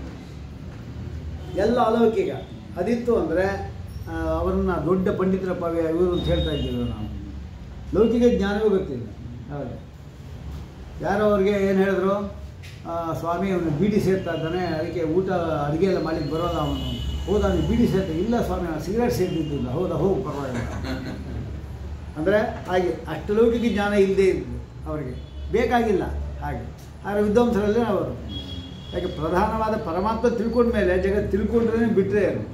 ಎಲ್ಲ ಅಲೌಕಿಕ ಅದಿತ್ತು ಅಂದರೆ ಅವರನ್ನ ದೊಡ್ಡ ಪಂಡಿತರ ಪವ್ಯ ಇವರು ಅಂತ ಹೇಳ್ತಾ ಇದ್ದೀವಿ ನಾವು ಲೌಕಿಕ ಜ್ಞಾನವೇ ಗೊತ್ತಿಲ್ಲ ಹೌದು ಯಾರೋ ಅವ್ರಿಗೆ ಏನು ಹೇಳಿದ್ರು ಆ, ಸ್ವಾಮಿ ಅವನು ಬೀಡಿ ಸೇರ್ತಾ ಇದ್ದಾನೆ ಅದಕ್ಕೆ ಊಟ ಅಡುಗೆ ಎಲ್ಲ ಮಾಡ್ಲಿಕ್ಕೆ ಬರೋಲ್ಲ ಅವನು ಹೌದಾ ನೀವು ಬೀಡಿ ಸೇರ್ತಾ ಇಲ್ಲ ಸ್ವಾಮಿ ಅವನು ಸಿಗರೇಟ್ ಸೇರ್ತಿದ್ದಿಲ್ಲ ಹೌದಾ ಹೋಗು ಪರವಾಗಿಲ್ಲ ಅಂದರೆ ಹಾಗೆ ಅಷ್ಟು ಲೌಕಿಕ ಜ್ಞಾನ ಇಲ್ಲದೇ ಇದ್ದು ಅವರಿಗೆ ಬೇಕಾಗಿಲ್ಲ ಹಾಗೆ ಆದರೆ ವಿದ್ವಾಂಸರಲ್ಲೇ ಅವರು ಯಾಕೆ ಪ್ರಧಾನವಾದ ಪರಮಾತ್ಮ ತಿಳ್ಕೊಂಡ ಮೇಲೆ ಜಗತ್ತು ತಿಳ್ಕೊಂಡ್ರೇ ಬಿಟ್ಟರೆ ಅವರು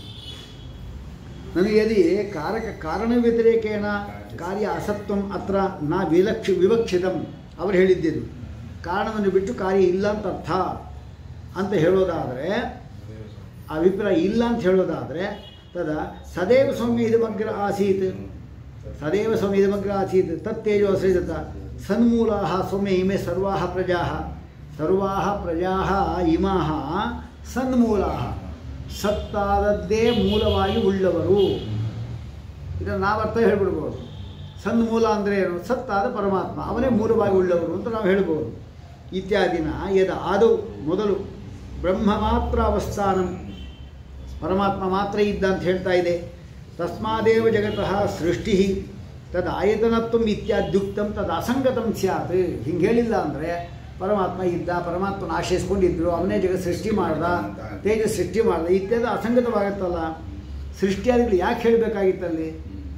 ನನಗೆ ಯದಿ ಕಾರಕ ಕಾರಣ ವ್ಯತಿರೇಕೇನ ಕಾರ್ಯ ಅಸತ್ವಂ ಅತ್ರ ನಾ ವಿಲಕ್ಷ ವಿವಕ್ಷಿತಂ ಅವರು ಹೇಳಿದ್ದಿದ್ದು ಕಾರಣವನ್ನು ಬಿಟ್ಟು ಕಾರ್ಯ ಇಲ್ಲ ಅಂತ ಅರ್ಥ ಅಂತ ಹೇಳೋದಾದರೆ ಅಭಿಪ್ರಾಯ ಇಲ್ಲ ಅಂತ ಹೇಳೋದಾದರೆ ತದ ಸದೈವ ಸೌಮ್ಯ ಇದಮಗ್ರ ಆಸೀತ್ ಸದೈವ ಸೌಮ್ಯ ಇದಮಗ್ರ ಆಸೀತ್ ತತ್ತೇಜೋ ಅಸೃಜತ ಸನ್ಮೂಲಾ ಸೌಮ್ಯ ಇಮೆ ಸರ್ವಾ ಪ್ರಜಾ ಸರ್ವಾ ಪ್ರಜಾ ಇಮಾ ಸನ್ಮೂಲಾ ಸತ್ತಾದದ್ದೇ ಮೂಲವಾಗಿ ಉಳ್ಳವರು ಇದನ್ನು ನಾವು ಅರ್ಥ ಹೇಳ್ಬಿಡ್ಬೋದು ಸನ್ಮೂಲ ಅಂದರೆ ಏನು ಸತ್ತಾದ ಪರಮಾತ್ಮ ಅವನೇ ಮೂಲವಾಗಿ ಉಳ್ಳವರು ಅಂತ ನಾವು ಹೇಳ್ಬೋದು ಇತ್ಯಾದಿನ ಯದ ಆದೌ ಮೊದಲು ಬ್ರಹ್ಮ ಮಾತ್ರ ಅವಸ್ಥಾನ ಪರಮಾತ್ಮ ಮಾತ್ರ ಇದ್ದ ಅಂತ ಹೇಳ್ತಾ ಇದೆ ತಸ್ಮಾದೇವ ಜಗತಃ ಸೃಷ್ಟಿ ತದ್ ಆಯತನತ್ವ ಇತ್ಯಾದ್ಯುಕ್ತಂ ತದ್ ಅಸಂಗತಂ ಸ್ಯಾತ್ ಹಿಂಗೆ ಹೇಳಿಲ್ಲ ಅಂದರೆ ಪರಮಾತ್ಮ ಇದ್ದ ಪರಮಾತ್ಮನ ಆಶ್ರಯಿಸ್ಕೊಂಡಿದ್ರು ಅವನೇ ಜಗತ್ ಸೃಷ್ಟಿ ಮಾಡ್ದ ತೇಜ ಸೃಷ್ಟಿ ಮಾಡ್ದ ಇತ್ಯಾದಿ ಅಸಂಗತವಾಗುತ್ತಲ್ಲ ಸೃಷ್ಟಿಯಾದಿಗಳು ಯಾಕೆ ಹೇಳಬೇಕಾಗಿತ್ತಲ್ಲಿ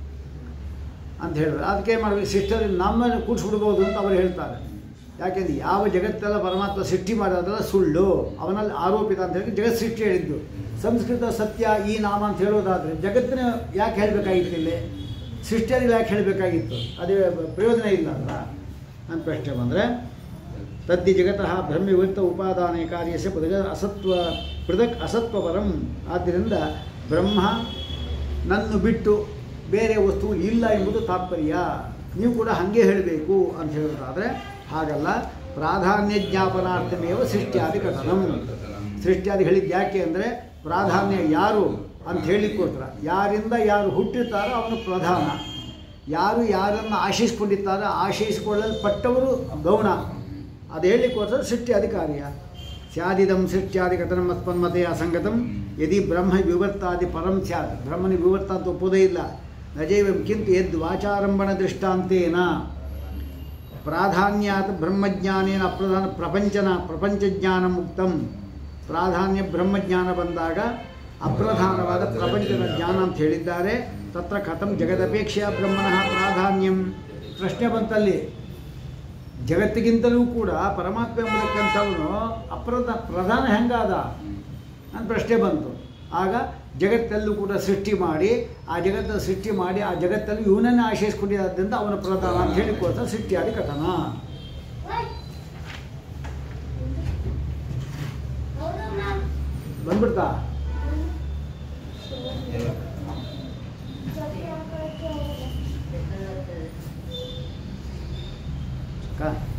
ಅಂತ ಹೇಳಿದ್ರು ಅದಕ್ಕೆ ಏನು ಮಾಡಬೇಕು ಸೃಷ್ಟಿಯಲ್ಲಿ ನಮ್ಮನ್ನು ಕೂಡಿಸ್ಬಿಡ್ಬೋದು ಅಂತ ಅವರು ಹೇಳ್ತಾರೆ ಯಾಕೆಂದ್ರೆ ಯಾವ ಜಗತ್ತೆಲ್ಲ ಪರಮಾತ್ಮ ಸೃಷ್ಟಿ ಮಾಡೋದೆಲ್ಲ ಸುಳ್ಳು ಅವನಲ್ಲಿ ಆರೋಪಿತ ಅಂತ ಹೇಳಿ ಜಗತ್ ಸೃಷ್ಟಿ ಹೇಳಿದ್ದು ಸಂಸ್ಕೃತ ಸತ್ಯ ಈ ನಾಮ ಅಂತ ಹೇಳೋದಾದರೆ ಜಗತ್ತಿನ ಯಾಕೆ ಹೇಳಬೇಕಾಗಿತ್ತು ಇಲ್ಲಿ ಸೃಷ್ಟಿಯಾದಿಗಳು ಯಾಕೆ ಹೇಳಬೇಕಾಗಿತ್ತು ಅದೇ ಪ್ರಯೋಜನ ಇಲ್ಲ ಅಲ್ಲ ಅಂತ ಪ್ರಶ್ನೆ ಬಂದರೆ ತದ್ದಿ ಜಗತಃ ಬ್ರಹ್ಮವಿವೃತ್ತ ಉಪಾದಾನ ಕಾರ್ಯಸ್ಯ ಪೃಥಕ್ ಅಸತ್ವ ಪೃಥಕ್ ಅಸತ್ವಪರಂ ಆದ್ದರಿಂದ ಬ್ರಹ್ಮ ನನ್ನ ಬಿಟ್ಟು ಬೇರೆ ವಸ್ತು ಇಲ್ಲ ಎಂಬುದು ತಾತ್ಪರ್ಯ ನೀವು ಕೂಡ ಹಾಗೆ ಹೇಳಬೇಕು ಅಂತ ಹೇಳೋದಾದರೆ ಹಾಗಲ್ಲ ಪ್ರಾಧಾನ್ಯ ಜ್ಞಾಪನಾರ್ಥಮೇವ ಸೃಷ್ಟಿಯಾದಿ ಕಥನಂ ಸೃಷ್ಟಿಯಾದಿ ಹೇಳಿದ್ದು ಯಾಕೆ ಅಂದರೆ ಪ್ರಾಧಾನ್ಯ ಯಾರು ಅಂತ ಹೇಳಿಕೊಟ್ರ ಯಾರಿಂದ ಯಾರು ಹುಟ್ಟಿರ್ತಾರೋ ಅವನು ಪ್ರಧಾನ ಯಾರು ಯಾರನ್ನು ಆಶಿಸ್ಕೊಂಡಿರ್ತಾರೋ ಆಶಯಿಸಿಕೊಳ್ಳಲ್ಪಟ್ಟವರು ಗೌಣ ಅದು ಹೇಳಲಿಕ್ಕೋಸ್ಕರ ಸೃಷ್ಟಿಯಾದಿ ಕಾರ್ಯ ಸ್ಯಾದಿದಂ ಸೃಷ್ಟ್ಯಾದಿ ಕಥನ ಮತ್ಪನ್ಮತೆ ಅಸಂಗತಂ ಯದಿ ಬ್ರಹ್ಮ ವಿವರ್ತಾದಿ ಪರಂ ಸ್ಯಾತ್ ಬ್ರಹ್ಮನ ವಿವರ್ತ ಅಂತ ಒಪ್ಪೋದೇ ಇಲ್ಲ ನಜೈವಂ ಕಿಂತು ಯದ್ ವಾಚಾರಂಭಣ ದೃಷ್ಟಾಂತೇನ ಪ್ರಾಧಾನ್ಯಾತ್ ಬ್ರಹ್ಮಜ್ಞಾನೇನ ಅಪ್ರಧಾನ ಪ್ರಪಂಚನ ಪ್ರಪಂಚಜ್ಞಾನ ಮುಕ್ತಂ ಪ್ರಾಧಾನ್ಯ ಬ್ರಹ್ಮಜ್ಞಾನ ಬಂದಾಗ ಅಪ್ರಧಾನವಾದ ಪ್ರಪಂಚದ ಜ್ಞಾನ ಅಂತ ಹೇಳಿದ್ದಾರೆ ತತ್ರ ಕಥಂ ಜಗದಪೇಕ್ಷೆಯ ಬ್ರಹ್ಮಣಃ ಪ್ರಾಧಾನ್ಯಂ ಪ್ರಶ್ನೆ ಬಂತಲ್ಲಿ ಜಗತ್ತಿಗಿಂತಲೂ ಕೂಡ ಪರಮಾತ್ಮ ಎಂಬುದಕ್ಕಂಥವನು ಅಪ್ರದ ಪ್ರಧಾನ ಹೆಂಗಾದ ಅಂತ ಪ್ರಶ್ನೆ ಬಂತು ಆಗ ಜಗತ್ತಲ್ಲೂ ಕೂಡ ಸೃಷ್ಟಿ ಮಾಡಿ ಆ ಜಗತ್ತನ್ನು ಸೃಷ್ಟಿ ಮಾಡಿ ಆ ಜಗತ್ತಲ್ಲಿ ಇವನನ್ನೇ ಆಶ್ರಯಿಸ್ಕೊಂಡಿದ್ದರಿಂದ ಅವನ ಪ್ರಧಾನ ಅಂತ ಹೇಳಿಕೋತ ಸೃಷ್ಟಿಯಾದಿ ಕಥನ ಬಂದ್ಬಿಡ್ತಾ ಅಕ್ಕ